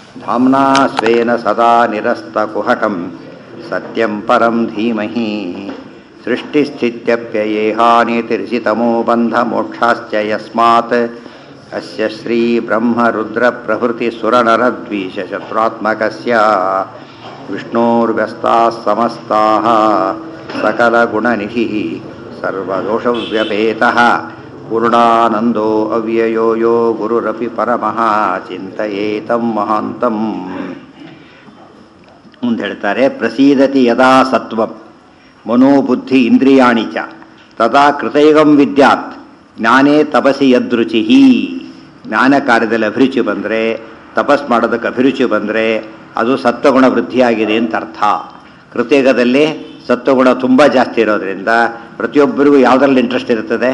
धाम्ना स्वेन सदा निरस्तकुहकं सत्यं परं धीमहि सृष्टिस्थित्यप्ययेहानितिर्षितमो बन्धमोक्षाश्च यस्मात् अस्य श्रीब्रह्मरुद्रप्रभृतिसुरनरद्वीषशत्रुत्मकस्य विष्णोर्व्यस्ताः समस्ताः सकलगुणनिधिः सर्वदोषव्यपेतः पूर्णानन्दो अव्ययो यो गुरुरपि परमः ಚಿಂತೆಯೇತಂ ಮಹಾಂತಂ ಮುಂದೆ ಹೇಳ್ತಾರೆ ಪ್ರಸೀದತಿ ಯದಾ ಸತ್ವಂ ಮನೋಬುದ್ಧಿ ಇಂದ್ರಿಯಾಣಿ ಚ ತದಾ ಕೃತೈಗಂ ವಿದ್ಯಾತ್ ಜ್ಞಾನೇ ತಪಸಿ ಯದೃಚಿ ಜ್ಞಾನ ಕಾರ್ಯದಲ್ಲಿ ಅಭಿರುಚಿ ಬಂದರೆ ತಪಸ್ ಮಾಡೋದಕ್ಕೆ ಅಭಿರುಚಿ ಬಂದರೆ ಅದು ಸತ್ವಗುಣ ವೃದ್ಧಿಯಾಗಿದೆ ಅಂತ ಅರ್ಥ ಕೃತಯುಗದಲ್ಲಿ ಸತ್ವಗುಣ ತುಂಬ ಜಾಸ್ತಿ ಇರೋದ್ರಿಂದ ಪ್ರತಿಯೊಬ್ಬರಿಗೂ ಯಾವುದರಲ್ಲಿ ಇಂಟ್ರೆಸ್ಟ್ ಇರ್ತದೆ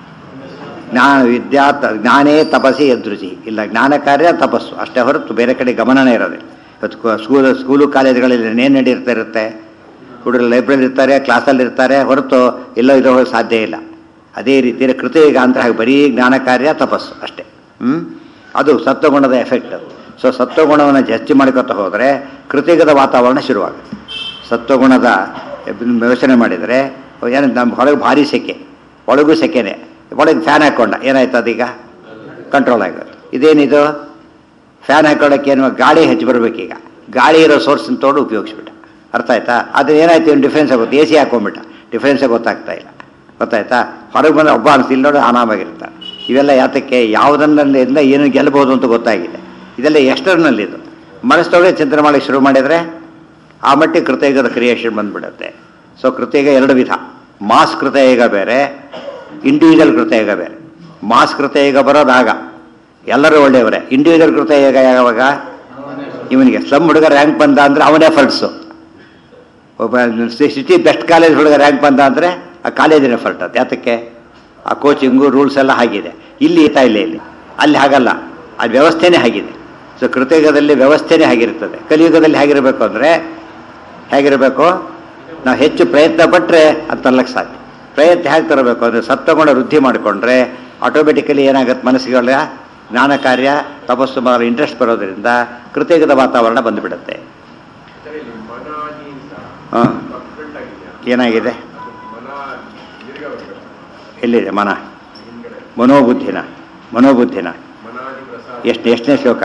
ಜ್ಞಾನ ವಿದ್ಯಾ ತ ಜ್ಞಾನೇ ತಪಸ್ಸಿ ಎದೃಚಿ ಇಲ್ಲ ಜ್ಞಾನ ಕಾರ್ಯ ತಪಸ್ಸು ಅಷ್ಟೇ ಹೊರತು ಬೇರೆ ಕಡೆ ಗಮನನೇ ಇರೋದಿಲ್ಲ ಇವತ್ತು ಸ್ಕೂಲ್ ಸ್ಕೂಲು ಕಾಲೇಜುಗಳಲ್ಲಿ ಏನು ನಡೀತಾ ಇರುತ್ತೆ ಹುಡುಗರು ಲೈಬ್ರರಿ ಇರ್ತಾರೆ ಕ್ಲಾಸಲ್ಲಿ ಇರ್ತಾರೆ ಹೊರತು ಎಲ್ಲೋ ಇರೋ ಸಾಧ್ಯ ಇಲ್ಲ ಅದೇ ರೀತಿ ಕೃತಯುಗ ಅಂತ ಹಾಗೆ ಬರೀ ಜ್ಞಾನ ಕಾರ್ಯ ತಪಸ್ಸು ಅಷ್ಟೇ ಹ್ಞೂ ಅದು ಸತ್ವಗುಣದ ಎಫೆಕ್ಟ್ ಅದು ಸೊ ಸತ್ವಗುಣವನ್ನು ಜಾಸ್ತಿ ಮಾಡ್ಕೊತ ಹೋದರೆ ಕೃತಯುಗದ ವಾತಾವರಣ ಶುರುವಾಗುತ್ತೆ ಸತ್ವಗುಣದ ಯೋಚನೆ ಮಾಡಿದರೆ ಏನು ನಮ್ಮ ಹೊರಗೆ ಭಾರಿ ಸೆಕೆ ಒಳಗೂ ಸೆಕೆನೆ ಒಳಗೆ ಫ್ಯಾನ್ ಹಾಕ್ಕೊಂಡ ಏನಾಯ್ತು ಅದೀಗ ಕಂಟ್ರೋಲ್ ಆಗೋದು ಇದೇನಿದು ಫ್ಯಾನ್ ಹಾಕೊಳ್ಳೋಕೆ ಏನು ಗಾಳಿ ಹೆಚ್ಚು ಬರಬೇಕೀಗ ಗಾಳಿ ಇರೋ ಸೋರ್ಸನ್ನ ತೊಗೊಂಡು ಉಪಯೋಗಿಸ್ಬಿಟ್ಟ ಅರ್ಥ ಆಯ್ತಾ ಅದು ಏನಾಯ್ತು ಏನು ಡಿಫ್ರೆನ್ಸ್ ಆಗುತ್ತೆ ಎ ಸಿ ಹಾಕೊಂಡ್ಬಿಟ್ಟ ಡಿಫ್ರೆನ್ಸೇ ಗೊತ್ತಾಗ್ತಾ ಇಲ್ಲ ಗೊತ್ತಾಯ್ತಾ ಹೊರಗೆ ಬಂದ ಒಬ್ಬ ಅನಿಸಿಲ್ಲ ನೋಡಿ ಆರಾಮಾಗಿರ್ತಾರೆ ಇವೆಲ್ಲ ಯಾತಕ್ಕೆ ಯಾವುದನ್ನೆಲ್ಲ ಏನು ಗೆಲ್ಬೋದು ಅಂತ ಗೊತ್ತಾಗಿದೆ ಇದೆಲ್ಲ ಎಕ್ಸ್ಟರ್ನಲ್ ಇದು ಮನಸ್ಸೊಳಗೆ ಚಿಂತನೆ ಮಾಡಕ್ಕೆ ಶುರು ಮಾಡಿದರೆ ಆ ಮಟ್ಟಿಗೆ ಕೃತಯುಗದ ಕ್ರಿಯೇಷನ್ ಬಂದ್ಬಿಡುತ್ತೆ ಸೊ ಕೃತಯುಗ ಎರಡು ವಿಧ ಮಾಸ್ ಕೃತಯುಗ ಬೇರೆ ಇಂಡಿವಿಜುವಲ್ ಕೃತಯುಗ ಬೇರೆ ಮಾಸ್ ಕೃತಯುಗ ಬರೋದಾಗ ಎಲ್ಲರೂ ಒಳ್ಳೆಯವರೇ ಇಂಡಿವಿಜುವಲ್ ಕೃತಯುಗ ಯಾವಾಗ ಇವನಿಗೆ ಸ್ಲಮ್ ಹುಡುಗ ರ್ಯಾಂಕ್ ಬಂದ ಅಂದರೆ ಅವನ ಎಫರ್ಟ್ಸು ಒಬ್ಬ ಸಿಟಿ ಬೆಸ್ಟ್ ಕಾಲೇಜ್ ಹುಡುಗ ರ್ಯಾಂಕ್ ಬಂದ ಅಂದರೆ ಆ ಕಾಲೇಜಿನ ಎಫರ್ಟ್ ಅದು ಯಾತಕ್ಕೆ ಆ ಕೋಚಿಂಗು ರೂಲ್ಸ್ ಎಲ್ಲ ಆಗಿದೆ ಇಲ್ಲಿ ಈತ ಇಲ್ಲ ಇಲ್ಲಿ ಅಲ್ಲಿ ಹಾಗಲ್ಲ ಆ ವ್ಯವಸ್ಥೆನೇ ಆಗಿದೆ ಸೊ ಕೃತಯುಗದಲ್ಲಿ ವ್ಯವಸ್ಥೆನೇ ಆಗಿರ್ತದೆ ಕಲಿಯುಗದಲ್ಲಿ ಹೇಗಿರಬೇಕು ಅಂದರೆ ಹೇಗಿರಬೇಕು ನಾವು ಹೆಚ್ಚು ಪ್ರಯತ್ನ ಪಟ್ಟರೆ ಅದು ತರ್ಲಕ್ಕೆ ಸಾಧ್ಯ ಪ್ರಯತ್ನ ಹೇಗೆ ತರಬೇಕು ಅಂದರೆ ಸತ್ವಗುಣ ವೃದ್ಧಿ ಮಾಡಿಕೊಂಡ್ರೆ ಆಟೋಮೆಟಿಕಲಿ ಏನಾಗುತ್ತೆ ಮನಸ್ಸುಗಳ ಜ್ಞಾನ ಕಾರ್ಯ ತಪಸ್ಸು ಮಾಡೋ ಇಂಟ್ರೆಸ್ಟ್ ಬರೋದ್ರಿಂದ ಕೃತಯುಗದ ವಾತಾವರಣ ಬಂದುಬಿಡುತ್ತೆ ಹಾಂ ಏನಾಗಿದೆ ಎಲ್ಲಿದೆ ಮನ ಮನೋಬುದ್ಧಿನ ಮನೋಬುದ್ಧಿನ ಎಷ್ಟು ಎಷ್ಟನೇ ಶ್ಲೋಕ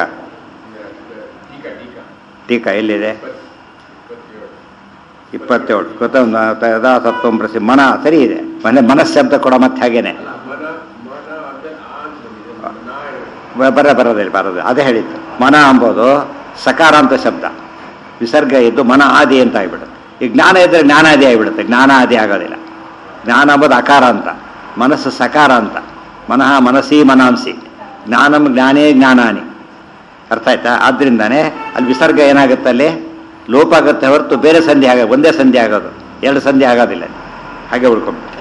ಟೀಕಾ ಎಲ್ಲಿದೆ ಇಪ್ಪತ್ತೇಳು ಕೃತ ಯದಾ ಸತ್ವಂ ಪ್ರಸಿ ಮನ ಸರಿ ಇದೆ ಮನೆ ಮನಸ್ಸಬ್ದ ಕೊಡ ಮತ್ತೆ ಹಾಗೇನೆ ಬರ ಬರೋದಿಲ್ಲ ಬರೋದು ಅದೇ ಹೇಳಿತ್ತು ಮನ ಅಂಬೋದು ಸಕಾರಾಂತ ಶಬ್ದ ವಿಸರ್ಗ ಇದ್ದು ಮನ ಆದಿ ಅಂತ ಆಗಿಬಿಡುತ್ತೆ ಈ ಜ್ಞಾನ ಇದ್ದರೆ ಜ್ಞಾನಾದಿ ಆಗಿಬಿಡುತ್ತೆ ಜ್ಞಾನ ಆದಿ ಆಗೋದಿಲ್ಲ ಜ್ಞಾನ ಅಂಬೋದು ಅಕಾರ ಅಂತ ಮನಸ್ಸು ಸಕಾರ ಅಂತ ಮನಃ ಮನಸ್ಸಿ ಮನಾಂಸಿ ಜ್ಞಾನಂ ಜ್ಞಾನೇ ಜ್ಞಾನಾನಿ ಅರ್ಥ ಆಯ್ತಾ ಆದ್ರಿಂದಾನೇ ಅಲ್ಲಿ ವಿಸರ್ಗ ಏನಾಗುತ್ತೆ ಅಲ್ಲಿ ಲೋಪ ಆಗುತ್ತೆ ಹೊರತು ಬೇರೆ ಸಂಧಿ ಆಗ ಒಂದೇ ಸಂಧಿ ಆಗೋದು ಎರಡು ಸಂಧಿ ಆಗೋದಿಲ್ಲ ಹಾಗೆ ಉಳ್ಕೊಂಡ್ಬಿಟ್ಟು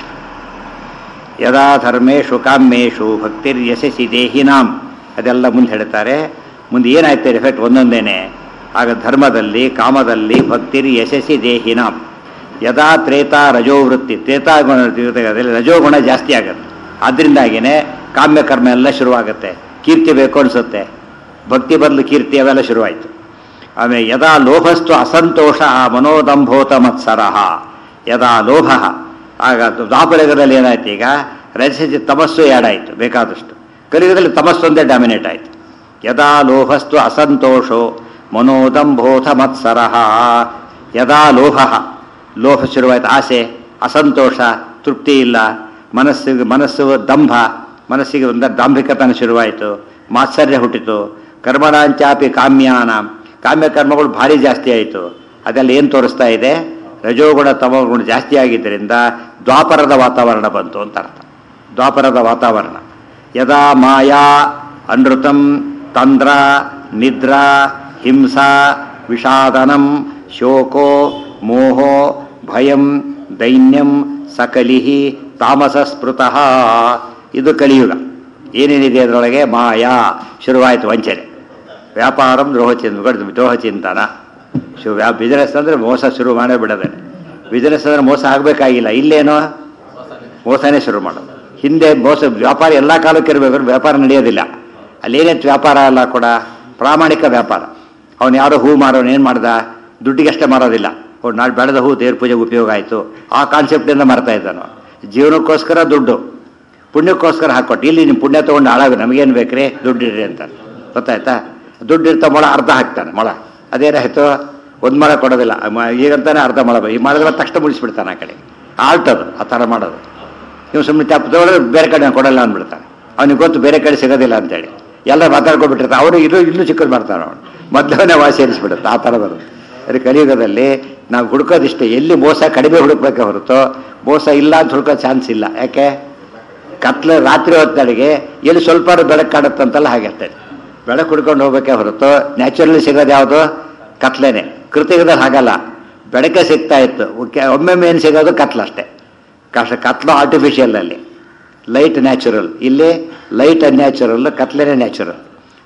ಯದಾ ಧರ್ಮೇಶು ಕಾಮ್ಯೇಶು ಭಕ್ತಿರ್ ಯಶಸ್ಸಿ ದೇಹಿನಾಂ ಅದೆಲ್ಲ ಮುಂದೆ ಹೇಳ್ತಾರೆ ಮುಂದೆ ಏನಾಯ್ತು ಎಫೆಕ್ಟ್ ಒಂದೊಂದೇನೆ ಆಗ ಧರ್ಮದಲ್ಲಿ ಕಾಮದಲ್ಲಿ ಭಕ್ತಿರ್ ಯಶಸ್ಸಿ ದೇಹಿನಾಂ ಯದಾ ತ್ರೇತಾ ರಜೋವೃತ್ತಿ ತ್ರೇತಾಗುಣ ರಜೋಗುಣ ಜಾಸ್ತಿ ಆಗುತ್ತೆ ಅದರಿಂದಾಗಿನೇ ಕಾಮ್ಯ ಕರ್ಮ ಎಲ್ಲ ಶುರುವಾಗುತ್ತೆ ಕೀರ್ತಿ ಬೇಕು ಅನಿಸುತ್ತೆ ಭಕ್ತಿ ಬದಲು ಕೀರ್ತಿ ಅವೆಲ್ಲ ಶುರುವಾಯಿತು ಆಮೇಲೆ ಯದಾ ಲೋಭಸ್ತು ಅಸಂತೋಷ ಮನೋದಂಭೋತ ಮತ್ಸರ ಯದಾ ಲೋಭ ಆಗ ದ್ವಾಪರಯುಗದಲ್ಲಿ ಏನಾಯ್ತು ಈಗ ರಜಸಿ ತಮಸ್ಸು ಆಯಿತು ಬೇಕಾದಷ್ಟು ಕಲಿಯುಗದಲ್ಲಿ ತಮಸ್ಸೊಂದೇ ಡಾಮಿನೇಟ್ ಆಯಿತು ಯದಾ ಲೋಭಸ್ತು ಅಸಂತೋಷೋ ಮನೋದಂಭೋತ ಮತ್ಸರ ಯದಾ ಲೋಭ ಲೋಭ ಶುರುವಾಯಿತು ಆಸೆ ಅಸಂತೋಷ ತೃಪ್ತಿ ಇಲ್ಲ ಮನಸ್ಸಿಗೆ ಮನಸ್ಸು ದಂಭ ಮನಸ್ಸಿಗೆ ಒಂದು ದಾಂಭಿಕತನ ಶುರುವಾಯಿತು ಮಾತ್ಸರ್ಯ ಹುಟ್ಟಿತು ಕರ್ಮಣಾಂಚಾಪಿ ಕಾಮ್ಯಾನ ಕಾಮ್ಯ ಕರ್ಮಗಳು ಭಾರಿ ಜಾಸ್ತಿ ಆಯಿತು ಅದೆಲ್ಲ ಏನು ತೋರಿಸ್ತಾ ಇದೆ ರಜೋಗುಣ ತಮೋಗುಣ ಜಾಸ್ತಿ ಆಗಿದ್ದರಿಂದ ದ್ವಾಪರದ ವಾತಾವರಣ ಬಂತು ಅಂತ ಅರ್ಥ ದ್ವಾಪರದ ವಾತಾವರಣ ಯದಾ ಮಾಯಾ ಅನೃತಂ ತಂದ್ರ ನಿದ್ರಾ ಹಿಂಸಾ ವಿಷಾದನಂ ಶೋಕೋ ಮೋಹೋ ಭಯಂ ದೈನ್ಯಂ ಸಕಲಿಹಿ ತಾಮಸ ಸ್ಮೃತಃ ಇದು ಕಲಿಯುಗ ಏನೇನಿದೆ ಅದರೊಳಗೆ ಮಾಯಾ ಶುರುವಾಯಿತು ವಂಚನೆ ವ್ಯಾಪಾರಂ ದ್ರೋಹ ಚಿಂತ ದ್ರೋಹ ಚಿಂತನ ಶು ವ್ಯಾ ಬಿಸ್ನೆಸ್ ಅಂದರೆ ಮೋಸ ಶುರು ಮಾಡೇ ಬಿಡೋದೆ ಬಿಸ್ನೆಸ್ ಅಂದರೆ ಮೋಸ ಆಗಬೇಕಾಗಿಲ್ಲ ಇಲ್ಲೇನೋ ಮೋಸನೇ ಶುರು ಮಾಡೋದು ಹಿಂದೆ ಮೋಸ ವ್ಯಾಪಾರ ಎಲ್ಲ ಕಾಲಕ್ಕೆ ಇರಬೇಕು ವ್ಯಾಪಾರ ನಡೆಯೋದಿಲ್ಲ ಅಲ್ಲೇನೇನು ವ್ಯಾಪಾರ ಅಲ್ಲ ಕೂಡ ಪ್ರಾಮಾಣಿಕ ವ್ಯಾಪಾರ ಅವನು ಯಾರೋ ಹೂ ಮಾರೋನು ಏನು ಮಾಡ್ದ ದುಡ್ಡಿಗಷ್ಟೇ ಮಾರೋದಿಲ್ಲ ಅವ್ನು ನಾಳೆ ಬೆಳೆದ ಹೂ ದೇವ್ರ ಪೂಜೆಗೆ ಉಪಯೋಗ ಆಯಿತು ಆ ಕಾನ್ಸೆಪ್ಟಿಂದ ಮಾರ್ತಾ ಇದ್ದಾನು ಜೀವನಕ್ಕೋಸ್ಕರ ದುಡ್ಡು ಪುಣ್ಯಕ್ಕೋಸ್ಕರ ಹಾಕೊಟ್ಟು ಇಲ್ಲಿ ನಿಮ್ಮ ಪುಣ್ಯ ತೊಗೊಂಡು ಹಾಳಾಗ ನಮಗೇನು ಬೇಕ್ರಿ ದುಡ್ಡಿಡ್ರಿ ಅಂತ ಗೊತ್ತಾಯ್ತಾ ದುಡ್ಡು ಇರ್ತಾ ಮೊಳ ಅರ್ಧ ಹಾಕ್ತಾನೆ ಮೊಳ ಅದೇನಾಯ್ತು ಒಂದು ಮೊಳ ಕೊಡೋದಿಲ್ಲ ಮ- ಈಗಂತಾನೆ ಅರ್ಧ ಮೊಳ ಈ ಮಾಡಿದ್ರೆ ತಕ್ಷಣ ಮುಗಿಸ್ಬಿಡ್ತಾನೆ ಆ ಕಡೆ ಆಲ್ಟದು ಆ ಥರ ಮಾಡೋದು ನೀವು ಸುಮ್ಮನೆ ತಪ್ಪು ತಗೊಂಡ್ರೆ ಬೇರೆ ಕಡೆ ನಾನು ಕೊಡಲ್ಲ ಅಂದ್ಬಿಡ್ತಾನೆ ಅವನಿಗೆ ಗೊತ್ತು ಬೇರೆ ಕಡೆ ಸಿಗೋದಿಲ್ಲ ಅಂತೇಳಿ ಎಲ್ಲ ಮಾತಾಡ್ಕೊಂಡ್ಬಿಟ್ಟಿರ್ತಾರೆ ಅವರು ಇಲ್ಲೂ ಇಲ್ಲೂ ಚಿಕ್ಕದು ಮಾಡ್ತಾನೆ ಅವನು ಮೊದಲನೇ ವಾಸಿ ಅನಿಸ್ಬಿಡುತ್ತೆ ಆ ಥರ ಬರುತ್ತೆ ಅದೇ ಕಲಿಯುಗದಲ್ಲಿ ನಾವು ಹುಡುಕೋದಿಷ್ಟೇ ಎಲ್ಲಿ ಮೋಸ ಕಡಿಮೆ ಹುಡುಕ್ಬೇಕೆ ಹೊರತು ಮೋಸ ಇಲ್ಲ ಅಂತ ಹುಡುಕೋ ಚಾನ್ಸ್ ಇಲ್ಲ ಯಾಕೆ ಕತ್ಲೆ ರಾತ್ರಿ ಹೊತ್ತಡೆಗೆ ಎಲ್ಲಿ ಸ್ವಲ್ಪ ಬೆಳಕು ಕಾಣುತ್ತಂತಲ್ಲ ಹಾಗೆ ಅಷ್ಟೇ ಬೆಳಕು ಹುಡ್ಕೊಂಡು ಹೋಗ್ಬೇಕೆ ಹೊರತು ನ್ಯಾಚುರಲಿ ಸಿಗೋದು ಯಾವುದು ಕತ್ಲೆನೆ ಕೃತಿಕದಲ್ಲಿ ಹಾಗಲ್ಲ ಬೆಳಕೆ ಸಿಗ್ತಾ ಇತ್ತು ಕೆ- ಒಮ್ಮೊಮ್ಮೆ ಏನು ಸಿಗೋದು ಕತ್ಲು ಅಷ್ಟೇ ಕಷ್ಟ ಕತ್ಲು ಆರ್ಟಿಫಿಷಿಯಲ್ ಅಲ್ಲಿ ಲೈಟ್ ನ್ಯಾಚುರಲ್ ಇಲ್ಲಿ ಲೈಟ್ ಅನ್ಯಾಚುರಲ್ ಕತ್ಲೆನೇ ನ್ಯಾಚುರಲ್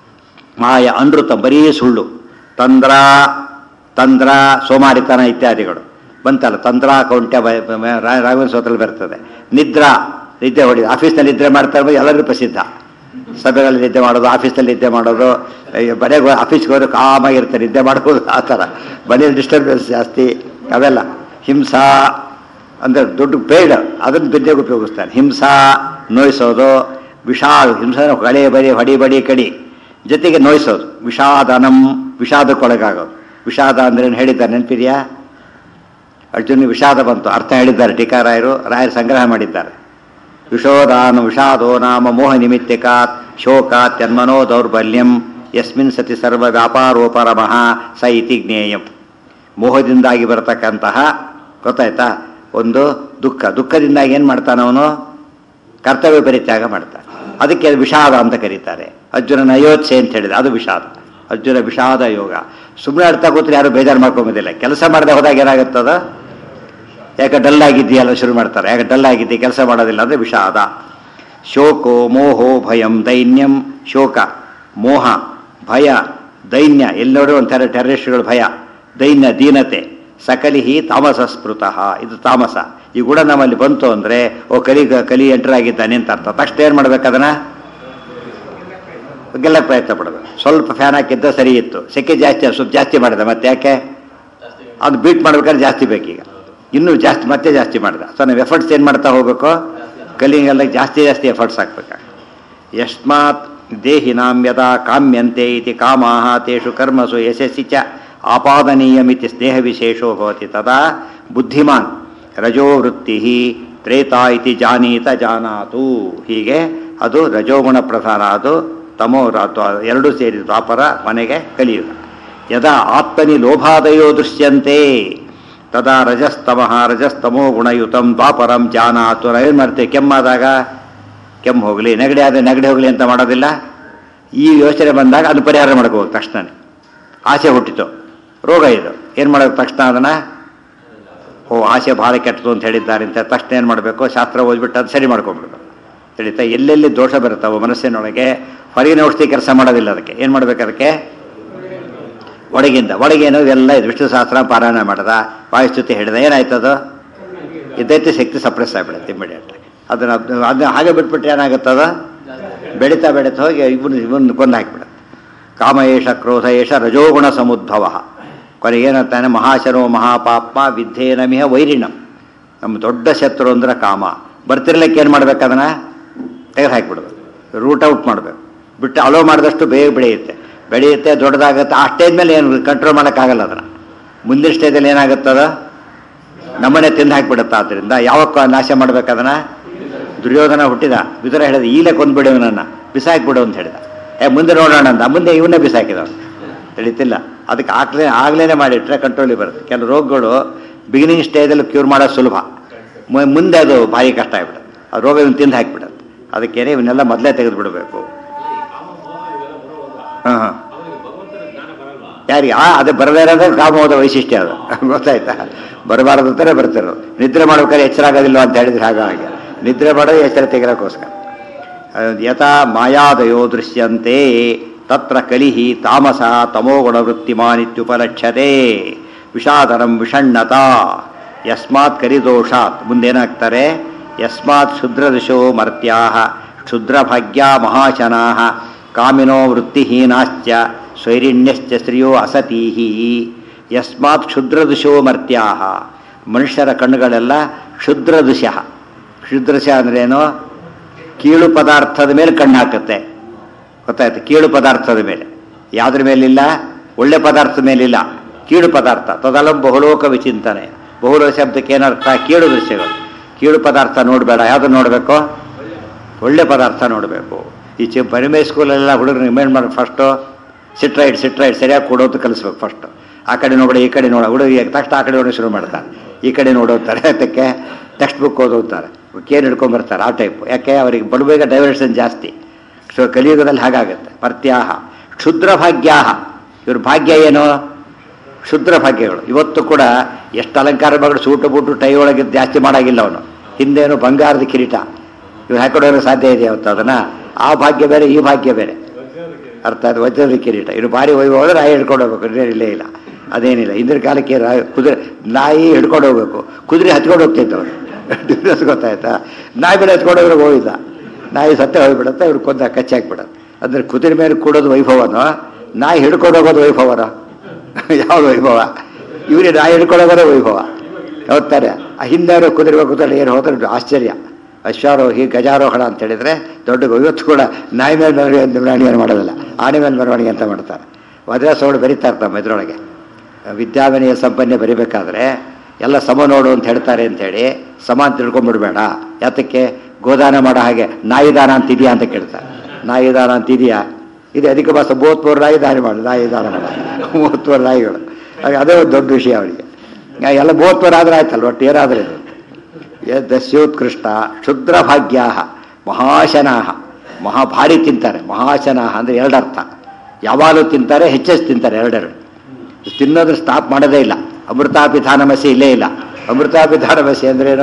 ಮಾಯ ಅನೃತ ಬರೀ ಸುಳ್ಳು ತಂದ್ರ ತಂದ್ರ ಸೋಮಾರಿತನ ಇತ್ಯಾದಿಗಳು ಬಂತಲ್ಲ ತಂತ್ರ ಕೌಂಟ್ಯ ರಾಘವೇಂದ್ರ ಸ್ತೋತ್ರದಲ್ಲಿ ಬರ್ತದೆ ನಿದ್ರಾ ನಿದ್ದೆ ಹೊಡಿ ಆಫೀಸ್ನಲ್ಲಿ ನಿದ್ರೆ ಮಾಡ್ತಾ ಇರ್ಬೋದು ಎಲ್ಲರಿಗೂ ಪ್ರಸಿದ್ಧ ಸಭೆಗಳಲ್ಲಿ ನಿದ್ದೆ ಮಾಡೋದು ಆಫೀಸ್ನಲ್ಲಿ ನಿದ್ದೆ ಮಾಡೋದು ಅಯ್ಯೋ, ಮನೆಗೆ ಹೋಗಿ ಆಫೀಸ್ಗೆ ಹೋದ್ರೆ ಕಾಮಾಗಿರ್ತಾರೆ ನಿದ್ದೆ ಮಾಡ್ಬೋದು ಆ ಥರ ಮನೇಲಿ ಡಿಸ್ಟರ್ಬೆನ್ಸ್ ಜಾಸ್ತಿ ಅವೆಲ್ಲ ಹಿಂಸಾ ಅಂದರೆ ದೊಡ್ಡ ಪೇಡ್ ಅದನ್ನು ಬಿದ್ದೆಗೆ ಉಪಯೋಗಿಸ್ತಾನೆ ಹಿಂಸಾ ನೋಯಿಸೋದು ವಿಷಾದ ಹಿಂಸನ ಕಳೆ ಬರಿ ಹೊಡಿ ಬಡಿ ಕಡಿ ಜೊತೆಗೆ ನೋಯಿಸೋದು ವಿಷಾದನಂ ವಿಷಾದಕ್ಕೊಳಗಾಗೋದು ವಿಷಾದ ಅಂದ್ರೆ ಏನು ಹೇಳಿದ್ದಾರೆ ನೆನಪಿದೆಯಾ ಅರ್ಜುನ ವಿಷಾದ ಬಂತು ಅರ್ಥ ಹೇಳಿದ್ದಾರೆ ಟೀಕಾರಾಯರು ರಾಯರು ಸಂಗ್ರಹ ಮಾಡಿದ್ದಾರೆ ವಿಷೋದಾನ ವಿಷಾದೋ ನಾಮ ಮೋಹ ನಿಮಿತ್ತಿಕಾತ್ ಶೋಕಾತ್ ತನ್ಮನೋ ದೌರ್ಬಲ್ಯಂ ಯಸ್ಮಿನ್ ಸತಿ ಸರ್ವ ವ್ಯಾಪಾರೋಪರಮಃ ಸ ಇತಿ ಜ್ಞೇಯಂ ಮೋಹದಿಂದಾಗಿ ಬರತಕ್ಕಂತಹ ಗೊತ್ತಾಯ್ತಾ ಒಂದು ದುಃಖ ದುಃಖದಿಂದಾಗಿ ಏನು ಮಾಡ್ತಾನೆ ಅವನು ಕರ್ತವ್ಯ ಪರಿತ್ಯಾಗ ಮಾಡ್ತಾನೆ ಅದಕ್ಕೆ ಅದು ವಿಷಾದ ಅಂತ ಕರೀತಾರೆ ಅರ್ಜುನನ ಅಯೋತ್ಸೆ ಅಂತ ಹೇಳಿದೆ ಅದು ವಿಷಾದ ಅರ್ಜುನ ವಿಷಾದ ಯೋಗ ಸುಮ್ಮನೆ ಅರ್ಥ ಕೂತ್ರೆ ಯಾರು ಬೇಜಾರು ಮಾಡ್ಕೊಂಬೋದಿಲ್ಲ ಕೆಲಸ ಮಾಡದೆ ಹೋದಾಗ ಏನಾಗುತ್ತದ ಯಾಕೆ ಡಲ್ ಆಗಿದ್ದೀಯಲ್ಲ ಶುರು ಮಾಡ್ತಾರೆ ಯಾಕೆ ಡಲ್ ಆಗಿದ್ದಿ ಕೆಲಸ ಮಾಡೋದಿಲ್ಲ ಅಂದರೆ ವಿಷಾದ ಶೋಕೋ ಮೋಹೋ ಭಯಂ ದೈನ್ಯಂ ಶೋಕ ಮೋಹ ಭಯ ದೈನ್ಯ ಎಲ್ಲರೂ ಒಂಥರ ಟೆರರಿಸ್ಟ್ಗಳು ಭಯ ದೈನ್ಯ ದೀನತೆ ಸಕಲಿಹಿ ತಾಮಸ ಸ್ಮೃತಃ ಇದು ತಾಮಸ ಈ ಗುಣ ನಮ್ಮಲ್ಲಿ ಬಂತು ಅಂದರೆ ಓ ಕಲಿ ಕಲಿ ಎಂಟರ್ ಆಗಿದ್ದಾನೆ ಅಂತ ಅರ್ಥ ತಕ್ಷಣ ಏನು ಮಾಡ್ಬೇಕು ಅದನ್ನ ಗೆಲ್ಲಕ್ಕೆ ಪ್ರಯತ್ನ ಪಡಬೇಕು ಸ್ವಲ್ಪ ಫ್ಯಾನ್ ಹಾಕಿದ್ದ ಸರಿ ಇತ್ತು ಸೆಕೆ ಜಾಸ್ತಿ ಸ್ವಲ್ಪ ಜಾಸ್ತಿ ಮಾಡಿದೆ ಮತ್ತೆ ಯಾಕೆ ಅದು ಬೀಟ್ ಮಾಡ್ಬೇಕಾದ್ರೆ ಜಾಸ್ತಿ ಬೇಕೀಗ ಇನ್ನೂ ಜಾಸ್ತಿ ಮತ್ತೆ ಜಾಸ್ತಿ ಮಾಡಿದ ಸೊ ನಾವು ಎಫರ್ಟ್ಸ್ ಏನು ಮಾಡ್ತಾ ಹೋಗ್ಬೇಕು ಕಲಿಂಗೆಲ್ಲ ಜಾಸ್ತಿ ಜಾಸ್ತಿ ಎಫರ್ಟ್ಸ್ ಹಾಕ್ಬೇಕಾಗ ಯಸ್ಮಾತ್ ದೇಹಿನಾಂ ಯದಾ ಕಾಮ್ಯಂತೆ ಇತಿ ಕಾಮಾಹ ತೇಷು ಕರ್ಮಸು ಯಶಸ್ಸಿ ಚ ಆಪಾದನೀಯಮಿತಿ ಸ್ನೇಹ ವಿಶೇಷೋ ಭವತಿ ತದಾ ಬುದ್ಧಿಮಾನ್ ರಜೋ ವೃತ್ತಿ ತ್ರೇತಾ ಇತಿ ಜಾನೀತ ಜಾನಾತು ಹೀಗೆ ಅದು ರಜೋಗುಣ ಪ್ರಧಾನ ಅದು ತಮೋ ರಾತು ಎರಡೂ ಸೇರಿ ದ್ವಾಪರ ಮನೆಗೆ ಕಲಿಯುಗ ಯದಾ ಆತ್ಮನಿ ಲೋಭಾದಯೋ ದೃಶ್ಯಂತೆ ತದಾ ರಜಸ್ತಮಃ ರಜಸ್ತಮೋ ಗುಣಯುತಂ ದ್ವಾಪರಂ ಜಾನಾತು ನಾವೇನು ಮಾಡ್ತೇವೆ ಕೆಮ್ಮಾದಾಗ ಕೆಮ್ಮು ಹೋಗಲಿ ನೆಗಡಿ ಆದರೆ ನೆಗಡಿ ಹೋಗಲಿ ಅಂತ ಮಾಡೋದಿಲ್ಲ ಈ ಯೋಚನೆ ಬಂದಾಗ ಅದು ಪರಿಹಾರ ಮಾಡ್ಕೋಬೇಕು ತಕ್ಷಣನೇ ಆಸೆ ಹುಟ್ಟಿತು ರೋಗ ಇದು ಏನು ಮಾಡೋದು ತಕ್ಷಣ ಅದನ್ನು ಓ ಆಸೆ ಭಾಳ ಕೆಟ್ಟದು ಅಂತ ಹೇಳಿದ್ದಾರೆ ಅಂತ ತಕ್ಷಣ ಏನು ಮಾಡಬೇಕು ಶಾಸ್ತ್ರ ಓದ್ಬಿಟ್ಟು ಅದು ಸರಿ ಮಾಡ್ಕೊಂಡ್ಬಿಡ್ಬೇಕು ತಿಳಿತಾ ಎಲ್ಲೆಲ್ಲಿ ದೋಷ ಬರುತ್ತವೋ ಮನಸ್ಸಿನೊಳಗೆ ಹೊರಗಿನ ಔಷಧಿ ಕೆಲಸ ಮಾಡೋದಿಲ್ಲ ಅದಕ್ಕೆ ಏನು ಮಾಡ್ಬೇಕು ಅದಕ್ಕೆ ಒಳಗಿಂದ ಒಳಗೇನು ಎಲ್ಲ ಇದು ವಿಷ್ಣು ಸಹಸ್ರ ಪಾರಾಯಣ ಮಾಡದ ವಾಯುಸ್ತುತಿ ಹೇಳಿದ ಏನಾಯ್ತದು ಇದೈತೆ ಶಕ್ತಿ ಸಪ್ರೆಸ್ ಆಗಿಬಿಡುತ್ತೆ ಇಮಿಡಿಯೇಟ್ ಅದನ್ನ ಅದನ್ನ ಹಾಗೆ ಬಿಟ್ಬಿಟ್ರೆ ಏನಾಗುತ್ತದ ಬೆಳೀತಾ ಬೆಳೀತಾ ಹೋಗಿ ಇವನು ಇವನು ಕೊಂದು ಹಾಕಿಬಿಡುತ್ತೆ ಕಾಮ ಏಷ ಕ್ರೋಧ ಏಷ ರಜೋಗುಣ ಸಮುದ್ಭವ ಕೊನೆಗೇನಂತಾನೆ ಮಹಾಶನೋ ಮಹಾಪಾಪ ವಿದ್ಯೇನಮಿಹ ವೈರಿಣಂ ನಮ್ಮ ದೊಡ್ಡ ಶತ್ರು ಅಂದ್ರೆ ಕಾಮ ಬರ್ತಿರ್ಲಿಕ್ಕೆ ಏನು ಮಾಡ್ಬೇಕು ಅದನ್ನ ತೆಗೆದು ಹಾಕಿಬಿಡೋದು ರೂಟ್ ಔಟ್ ಮಾಡಬೇಕು ಬಿಟ್ಟು ಅಲೋ ಮಾಡಿದಷ್ಟು ಬೇಗ ಬೆಳೆಯುತ್ತೆ ಬೆಳೆಯುತ್ತೆ ದೊಡ್ಡದಾಗುತ್ತೆ ಆ ಸ್ಟೇಜ್ ಮೇಲೆ ಏನು ಕಂಟ್ರೋಲ್ ಮಾಡೋಕ್ಕಾಗಲ್ಲ ಅದನ್ನು ಮುಂದಿನ ಸ್ಟೇಜಲ್ಲಿ ಏನಾಗುತ್ತದ ನಮ್ಮನೆ ತಿಂದು ಹಾಕಿಬಿಡುತ್ತೆ ಆದ್ದರಿಂದ ಯಾವಕ್ಕ ನಾಶ ಮಾಡ್ಬೇಕು ಅದನ್ನ ದುರ್ಯೋಧನ ಹುಟ್ಟಿದ ವಿದುರ ಹೇಳಿದ ಈಲೆ ಕೊಂದ್ಬಿಡು ಇವನನ್ನ ಬಿಸಾಕ್ಬಿಡು ಅಂತ ಹೇಳಿದ ಏ ಮುಂದೆ ನೋಡೋಣ ಅಂತ ಮುಂದೆ ಇವನ್ನೇ ಬಿಸಾಕಿದವನು ತಿಳಿತಿಲ್ಲ ಅದಕ್ಕೆ ಆಗ್ಲೇ ಆಗ್ಲೇ ಮಾಡಿಟ್ರೆ ಕಂಟ್ರೋಲಿಗೆ ಬರುತ್ತೆ ಕೆಲವು ರೋಗಗಳು ಬಿಗಿನಿಂಗ್ ಸ್ಟೇಜಲ್ಲಿ ಕ್ಯೂರ್ ಮಾಡೋದು ಸುಲಭ ಮು- ಮುಂದೆ ಅದು ಭಾರಿ ಕಷ್ಟ ಆಗ್ಬಿಡುತ್ತೆ ಆ ರೋಗ ಇವನು ತಿಂದು ಹಾಕಿಬಿಡುತ್ತೆ ಅದಕ್ಕೇನೆ ಇವನ್ನೆಲ್ಲ ಮೊದಲೇ ತೆಗೆದು ಬಿಡಬೇಕು ಹಾಂ ಹಾಂ ಯಾರಿಗೆ ಆ ಅದೇ ಬರದೇ ಇರೋದೇ ಕಾಮೋದ ವೈಶಿಷ್ಟ್ಯ ಅದು ಗೊತ್ತಾಯ್ತಾ ಬರಬಾರದು ಅಂತಾನೆ ಬರ್ತಿರೋದು ನಿದ್ರೆ ಮಾಡ್ಬೇಕಾದ್ರೆ ಎಚ್ಚರ ಆಗೋದಿಲ್ಲ ಅಂತ ಹೇಳಿದ್ರೆ ಹಾಗಾಗಿ ನಿದ್ರೆ ಮಾಡೋದು ಎಚ್ಚರ ತೆಗಿರೋಕ್ಕೋಸ್ಕರ ಅಹ್, ಯಥಾ ಮಾಯಾದಯೋ ದೃಶ್ಯಂತೆ ತತ್ರ ಕಲಿಹಿ ತಾಮಸ ತಮೋಗುಣ ವೃತ್ತಿಮಾನಿತ್ಯುಪಲಕ್ಷ್ಯತೆ ವಿಷಾದನಂ ವಿಷಣ್ಣತಾ ಯಸ್ಮಾತ್ ಕರಿದೋಷಾತ್ ಮುಂದೇನಾಗ್ತಾರೆ ಯಸ್ಮಾತ್ ಕ್ಷುದ್ರದಶೋ ಮರ್ತ್ಯಾ ಕ್ಷುದ್ರಭಾಗ್ಯ ಮಹಾಶನಾ ಕಾಮಿನೋ ವೃತ್ತಿಹೀನಾಶ್ಚ ಸ್ವೈರಿಣ್ಯಶ್ಚ ಸ್ತ್ರೀಯೋ ಅಸತೀಹಿ ಯಸ್ಮಾತ್ ಕ್ಷುದ್ರದುಶೋ ಮರ್ತ್ಯಾ ಮನುಷ್ಯರ ಕಣ್ಣುಗಳೆಲ್ಲ ಕ್ಷುದ್ರದುಶ ಕ್ಷುದ್ರಶ ಅಂದ್ರೇನು ಕೀಳು ಪದಾರ್ಥದ ಮೇಲೆ ಕಣ್ಣು ಹಾಕುತ್ತೆ ಗೊತ್ತಾಯ್ತು ಕೀಳು ಪದಾರ್ಥದ ಮೇಲೆ ಯಾವುದ್ರ ಮೇಲಿಲ್ಲ ಒಳ್ಳೆ ಪದಾರ್ಥದ ಮೇಲಿಲ್ಲ ಕೀಳು ಪದಾರ್ಥ ತದಲಂ ಬಹುಲೋಕ ವಿಚಿಂತನೆ ಬಹುಲೋಕ ಶಬ್ದಕ್ಕೆ ಏನರ್ಥ ಕೀಳು ದೃಶ್ಯಗಳು ಕೀಳು ಪದಾರ್ಥ ನೋಡಬೇಡ ಯಾವ್ದು ನೋಡಬೇಕು ಒಳ್ಳೆ ಪದಾರ್ಥ ನೋಡಬೇಕು ಈ ಚಿ ಪ್ರೈಮರಿ ಸ್ಕೂಲೆಲ್ಲ ಹುಡುಗರು ರಿಮೈಂಡ್ ಮಾಡಿ ಫಸ್ಟು ಸಿಟ್ರೈಡ್ ಸಿಟ್ರೈಡ್ ಸರಿಯಾಗಿ ಕೊಡೋದು ಕಲಿಸ್ಬೇಕು ಫಸ್ಟು ಆ ಕಡೆ ನೋಡ ಈ ಕಡೆ ನೋಡ ಹುಡುಗ ತಕ್ಷಣ ಆ ಕಡೆ ನೋಡಿ ಶುರು ಮಾಡ್ತಾರೆ ಈ ಕಡೆ ನೋಡೋತಾರೆ ಅದಕ್ಕೆ ಟೆಕ್ಸ್ಟ್ ಬುಕ್ ಓದೋತಾರೆ ಕೇರ್ ಹಿಡ್ಕೊಂಡ್ಬರ್ತಾರೆ ಆ ಟೈಪ್ ಯಾಕೆ ಅವರಿಗೆ ಬಡಬೇಗ ಡೈವರ್ಷನ್ ಜಾಸ್ತಿ ಸೊ ಕಲಿಯುಗದಲ್ಲಿ ಹಾಗಾಗುತ್ತೆ ಮರ್ತ್ಯಾಹ ಕ್ಷುದ್ರ ಭಾಗ್ಯಾಹ ಇವ್ರ ಭಾಗ್ಯ ಏನು ಕ್ಷುದ್ರ ಭಾಗ್ಯಗಳು ಇವತ್ತು ಕೂಡ ಎಷ್ಟು ಅಲಂಕಾರ ಮಾಡಿ ಸೂಟು ಬೂಟು ಟೈ ಒಳಗೆ ಜಾಸ್ತಿ ಮಾಡಾಗಿಲ್ಲ ಅವನು ಹಿಂದೇನು ಬಂಗಾರದ ಕಿರೀಟ ಇವ್ರು ಹಾಕೊಡೋಕೆ ಸಾಧ್ಯ ಇದೆ ಅವತ್ತು ಅದನ್ನ ಆ ಭಾಗ್ಯ ಬೇರೆ ಈ ಭಾಗ್ಯ ಬೇರೆ ಅರ್ಥ ಅದು ವಜ್ರದ ಕಿರೀಟ ಇನ್ನು ಭಾರಿ ವೈಭವ ಹೋದ್ರೆ ನಾಯಿ ಹಿಡ್ಕೊಂಡು ಹೋಗ್ಬೇಕು ಇನ್ನೇನು ಇಲ್ಲೇ ಇಲ್ಲ ಅದೇನಿಲ್ಲ ಹಿಂದಿನ ಕಾಲಕ್ಕೆ ರಾ- ಕುದುರೆ ನಾಯಿ ಹಿಡ್ಕೊಂಡು ಹೋಗ್ಬೇಕು ಕುದುರೆ ಹತ್ಕೊಂಡು ಹೋಗ್ತಿತ್ತು ಅವ್ರು ಡಿಫ್ರೆನ್ಸ್ ಗೊತ್ತಾಯ್ತಾ ನಾಯಿ ಬಿಡ ಹತ್ಕೊಂಡು ಹೋದ್ರೆ ಹೋಗಿಲ್ಲ ನಾಯಿ ಸತ್ತೆ ಹೋಗ್ಬಿಡುತ್ತೆ ಇವ್ರು ಕೊಂದ ಕಚ್ಚಿ ಹಾಕ್ಬಿಡುತ್ತೆ ಅಂದ್ರೆ ಕುದುರೆ ಮೇಲೆ ಕೂಡೋದು ವೈಭವನೋ ನಾಯಿ ಹಿಡ್ಕೊಂಡು ಹೋಗೋದು ವೈಭವನೋ ಯಾವ್ದು ವೈಭವ ಇವರಿಗೆ ನಾಯಿ ಹಿಡ್ಕೊಂಡು ಹೋಗೋದೇ ವೈಭವ ಹೋಗ್ತಾರೆ ಆ ಹಿಂದೆ ಅವರು ಕುದುರೆ ಕೂತ್ಕೊಂಡು ಏನು ಹೋದ್ರೆ ಆಶ್ಚರ್ಯ ಅಶ್ವಾರೋಹಿ ಗಜಾರೋಹಣ ಅಂತ ಹೇಳಿದ್ರೆ ದೊಡ್ಡ ಇವತ್ತು ಕೂಡ ನಾಯಿ ಮೇಲೆ ಮೆರವಣಿಗೆ ಮೆರವಣಿಗೆ ಮಾಡೋದಿಲ್ಲ ಆನೆ ಮೇಲೆ ಮೆರವಣಿಗೆ ಅಂತ ಮಾಡ್ತಾರೆ ವಜ್ರಾಸೋಳು ಬರೀತಾರೆ ನಮ್ಮ ಇದ್ರೊಳಗೆ ವಿದ್ಯಾವಿನಯ ಸಂಪನ್ನೆ ಬರಿಬೇಕಾದ್ರೆ ಎಲ್ಲ ಸಮ ನೋಡು ಅಂತ ಹೇಳ್ತಾರೆ ಅಂತೇಳಿ ಸಮ ಅಂತ ತಿಳ್ಕೊಂಡ್ಬಿಡ್ಬೇಡ ಯಾತಕ್ಕೆ ಗೋದಾನ ಮಾಡೋ ಹಾಗೆ ನಾಯಿ ದಾನ ಅಂತ ಇದೆಯಾ ಅಂತ ಕೇಳ್ತಾರೆ ನಾಯಿ ದಾನ ಅಂತ ಇದೆಯಾ ಇದು ಅಧಿಕ ಮಾಸ ಮೂವತ್ತ್ಮೂರು ನಾಯಿ ದಾನ ಮಾಡು ನಾಯಿ ದಾನ ಮಾಡ ಮೂವತ್ತ್ಮೂರು ನಾಯಿಗಳು ಹಾಗೆ ಅದೇ ಒಂದು ದೊಡ್ಡ ವಿಷಯ ಅವರಿಗೆ ಎಲ್ಲ ಮೂವತ್ತ್ಮೂರು ಆದ್ರೆ ಆಯ್ತಲ್ಲ ಒಟ್ಟು ಏನಾದ್ರೆ ಇದು ದಸ್ಯೋತ್ಕೃಷ್ಟ ಕ್ಷುದ್ರ ಭಾಗ್ಯಾ ಮಹಾಶನಾಹ ಮಹಾಭಾರಿ ತಿಂತಾರೆ ಮಹಾಶನಾಹ ಅಂದರೆ ಎರಡರ್ಥ ಯಾವಾಗಲೂ ತಿಂತಾರೆ ಹೆಚ್ಚೆಚ್ಚು ತಿಂತಾರೆ ಎರಡೆರಡು ತಿನ್ನೋದು ಸ್ಟಾಪ್ ಮಾಡೋದೇ ಇಲ್ಲ ಅಮೃತಾಪಿಧಾನಮಸಿ ಇಲ್ಲೇ ಇಲ್ಲ ಅಮೃತಾಪಿಧಾನಮಸಿ ಅಂದ್ರೇನು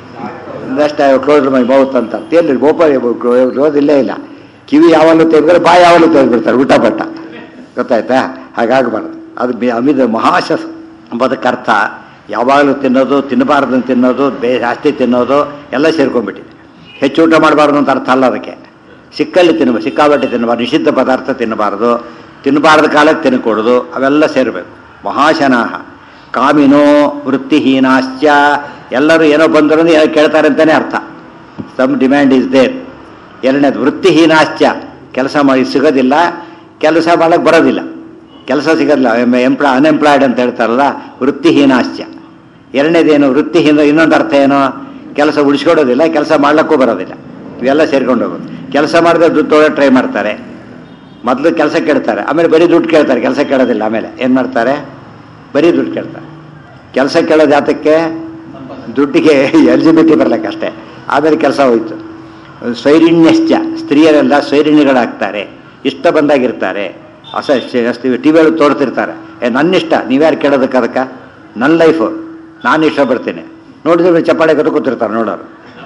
ನೆಕ್ಸ್ಟ್ ಕ್ಲೋಸ್ ಮೈ ಮೌತ್ ಅಂತ ತೇಲಿ ಗೋಪ ಕ್ಲೋಸ್ ಇಲ್ಲೇ ಇಲ್ಲ ಕಿವಿ ಯಾವಾಗಲೂ ತೆಗೆದ್ರೆ ಬಾಯಿ ಯಾವಾಗಲೂ ತೆಗೆದ್ಬಿಡ್ತಾರೆ ಊಟ ಪಟ್ಟ ಗೊತ್ತಾಯ್ತಾ ಹಾಗಾಗಬಾರ್ದು ಅದು ಮಿ- ಅಮಿದ ಮಹಾಶ ಎಂಬುದಕ್ಕೆ ಅರ್ಥ ಯಾವಾಗಲೂ ತಿನ್ನೋದು ತಿನ್ನಬಾರ್ದು ತಿನ್ನೋದು ಬೇ ಜಾಸ್ತಿ ತಿನ್ನೋದು ಎಲ್ಲ ಸೇರ್ಕೊಂಡ್ಬಿಟ್ಟಿದೆ ಹೆಚ್ಚು ಊಟ ಮಾಡಬಾರ್ದು ಅಂತ ಅರ್ಥ ಅಲ್ಲ ಅದಕ್ಕೆ ಸಿಕ್ಕಲ್ಲಿ ತಿನ್ನಬಾರ್ದು ಸಿಕ್ಕಾಬಟ್ಟೆ ತಿನ್ನಬಾರ್ದು ನಿಷಿದ್ಧ ಪದಾರ್ಥ ತಿನ್ನಬಾರ್ದು ತಿನ್ನಬಾರ್ದ ಕಾಲಕ್ಕೆ ತಿನ್ಕೊಡೋದು ಅವೆಲ್ಲ ಸೇರಬೇಕು ಮಹಾಶನಾಹ ಕಾಮಿನೋ ವೃತ್ತಿಹೀನಾಶ್ಚ ಎಲ್ಲರೂ ಏನೋ ಬಂದರೂ ಏನೋ ಕೇಳ್ತಾರೆ ಅಂತಲೇ ಅರ್ಥ ಸಮ್ ಡಿಮ್ಯಾಂಡ್ ಇಸ್ ದೇರ್ ಎರಡನೇದು ವೃತ್ತಿಹೀನಾಶ್ಚ ಕೆಲಸ ಮಾಡಿ ಸಿಗೋದಿಲ್ಲ ಕೆಲಸ ಮಾಡಕ್ಕೆ ಬರೋದಿಲ್ಲ ಕೆಲಸ ಸಿಗೋದಿಲ್ಲ ಎಂಪ್ಲಾಯ್ ಅನ್ಎಂಪ್ಲಾಯ್ಡ್ ಅಂತ ಹೇಳ್ತಾರಲ್ಲ ವೃತ್ತಿಹೀನಾಶ್ಚ ಎರಡನೇದೇನು ವೃತ್ತಿಹೀನ ಇನ್ನೊಂದು ಅರ್ಥ ಏನು ಕೆಲಸ ಉಳಿಸ್ಕೊಡೋದಿಲ್ಲ ಕೆಲಸ ಮಾಡ್ಲಿಕ್ಕೂ ಬರೋದಿಲ್ಲ ಇವೆಲ್ಲ ಸೇರ್ಕೊಂಡು ಹೋಗೋದು ಕೆಲಸ ಮಾಡಿದ್ರೆ ದುಡ್ಡು ತೊಗೊಳ್ಳೋ ಟ್ರೈ ಮಾಡ್ತಾರೆ ಮೊದಲು ಕೆಲಸ ಕೇಳ್ತಾರೆ ಆಮೇಲೆ ಬರೀ ದುಡ್ಡು ಕೇಳ್ತಾರೆ ಕೆಲಸ ಕೇಳೋದಿಲ್ಲ ಆಮೇಲೆ ಏನು ಮಾಡ್ತಾರೆ ಬರೀ ದುಡ್ಡು ಕೇಳ್ತಾರೆ ಕೆಲಸ ಕೇಳೋದು ಯಾತಕ್ಕೆ ದುಡ್ಡಿಗೆ ಎಲಿಜಿಬಿಲಿಟಿ ಬರ್ಲಿಕ್ಕೆ ಅಷ್ಟೇ ಆಮೇಲೆ ಕೆಲಸ ಹೋಯ್ತು ಸ್ವೈರಿಣ್ಯಶ್ಚ ಸ್ತ್ರೀಯರೆಲ್ಲ ಸ್ವೈರಿಣ್ಯಗಳಾಗ್ತಾರೆ ಇಷ್ಟ ಬಂದಾಗಿರ್ತಾರೆ ಅಸ ಟಿ ವಿಗಳು ತೋರ್ತಿರ್ತಾರೆ ಏ ನನ್ನಿಷ್ಟ ನೀವ್ಯಾರು ಕೇಳೋದಕ್ಕೆ ಅದಕ್ಕೆ ನನ್ನ ಲೈಫು ನಾನು ಇಷ್ಟಪಡ್ತೀನಿ ನೋಡಿದ್ರೆ ಚಪ್ಪಾಳೆ ಕತ್ತು ಕೂತಿರ್ತಾರೆ ನೋಡೋರು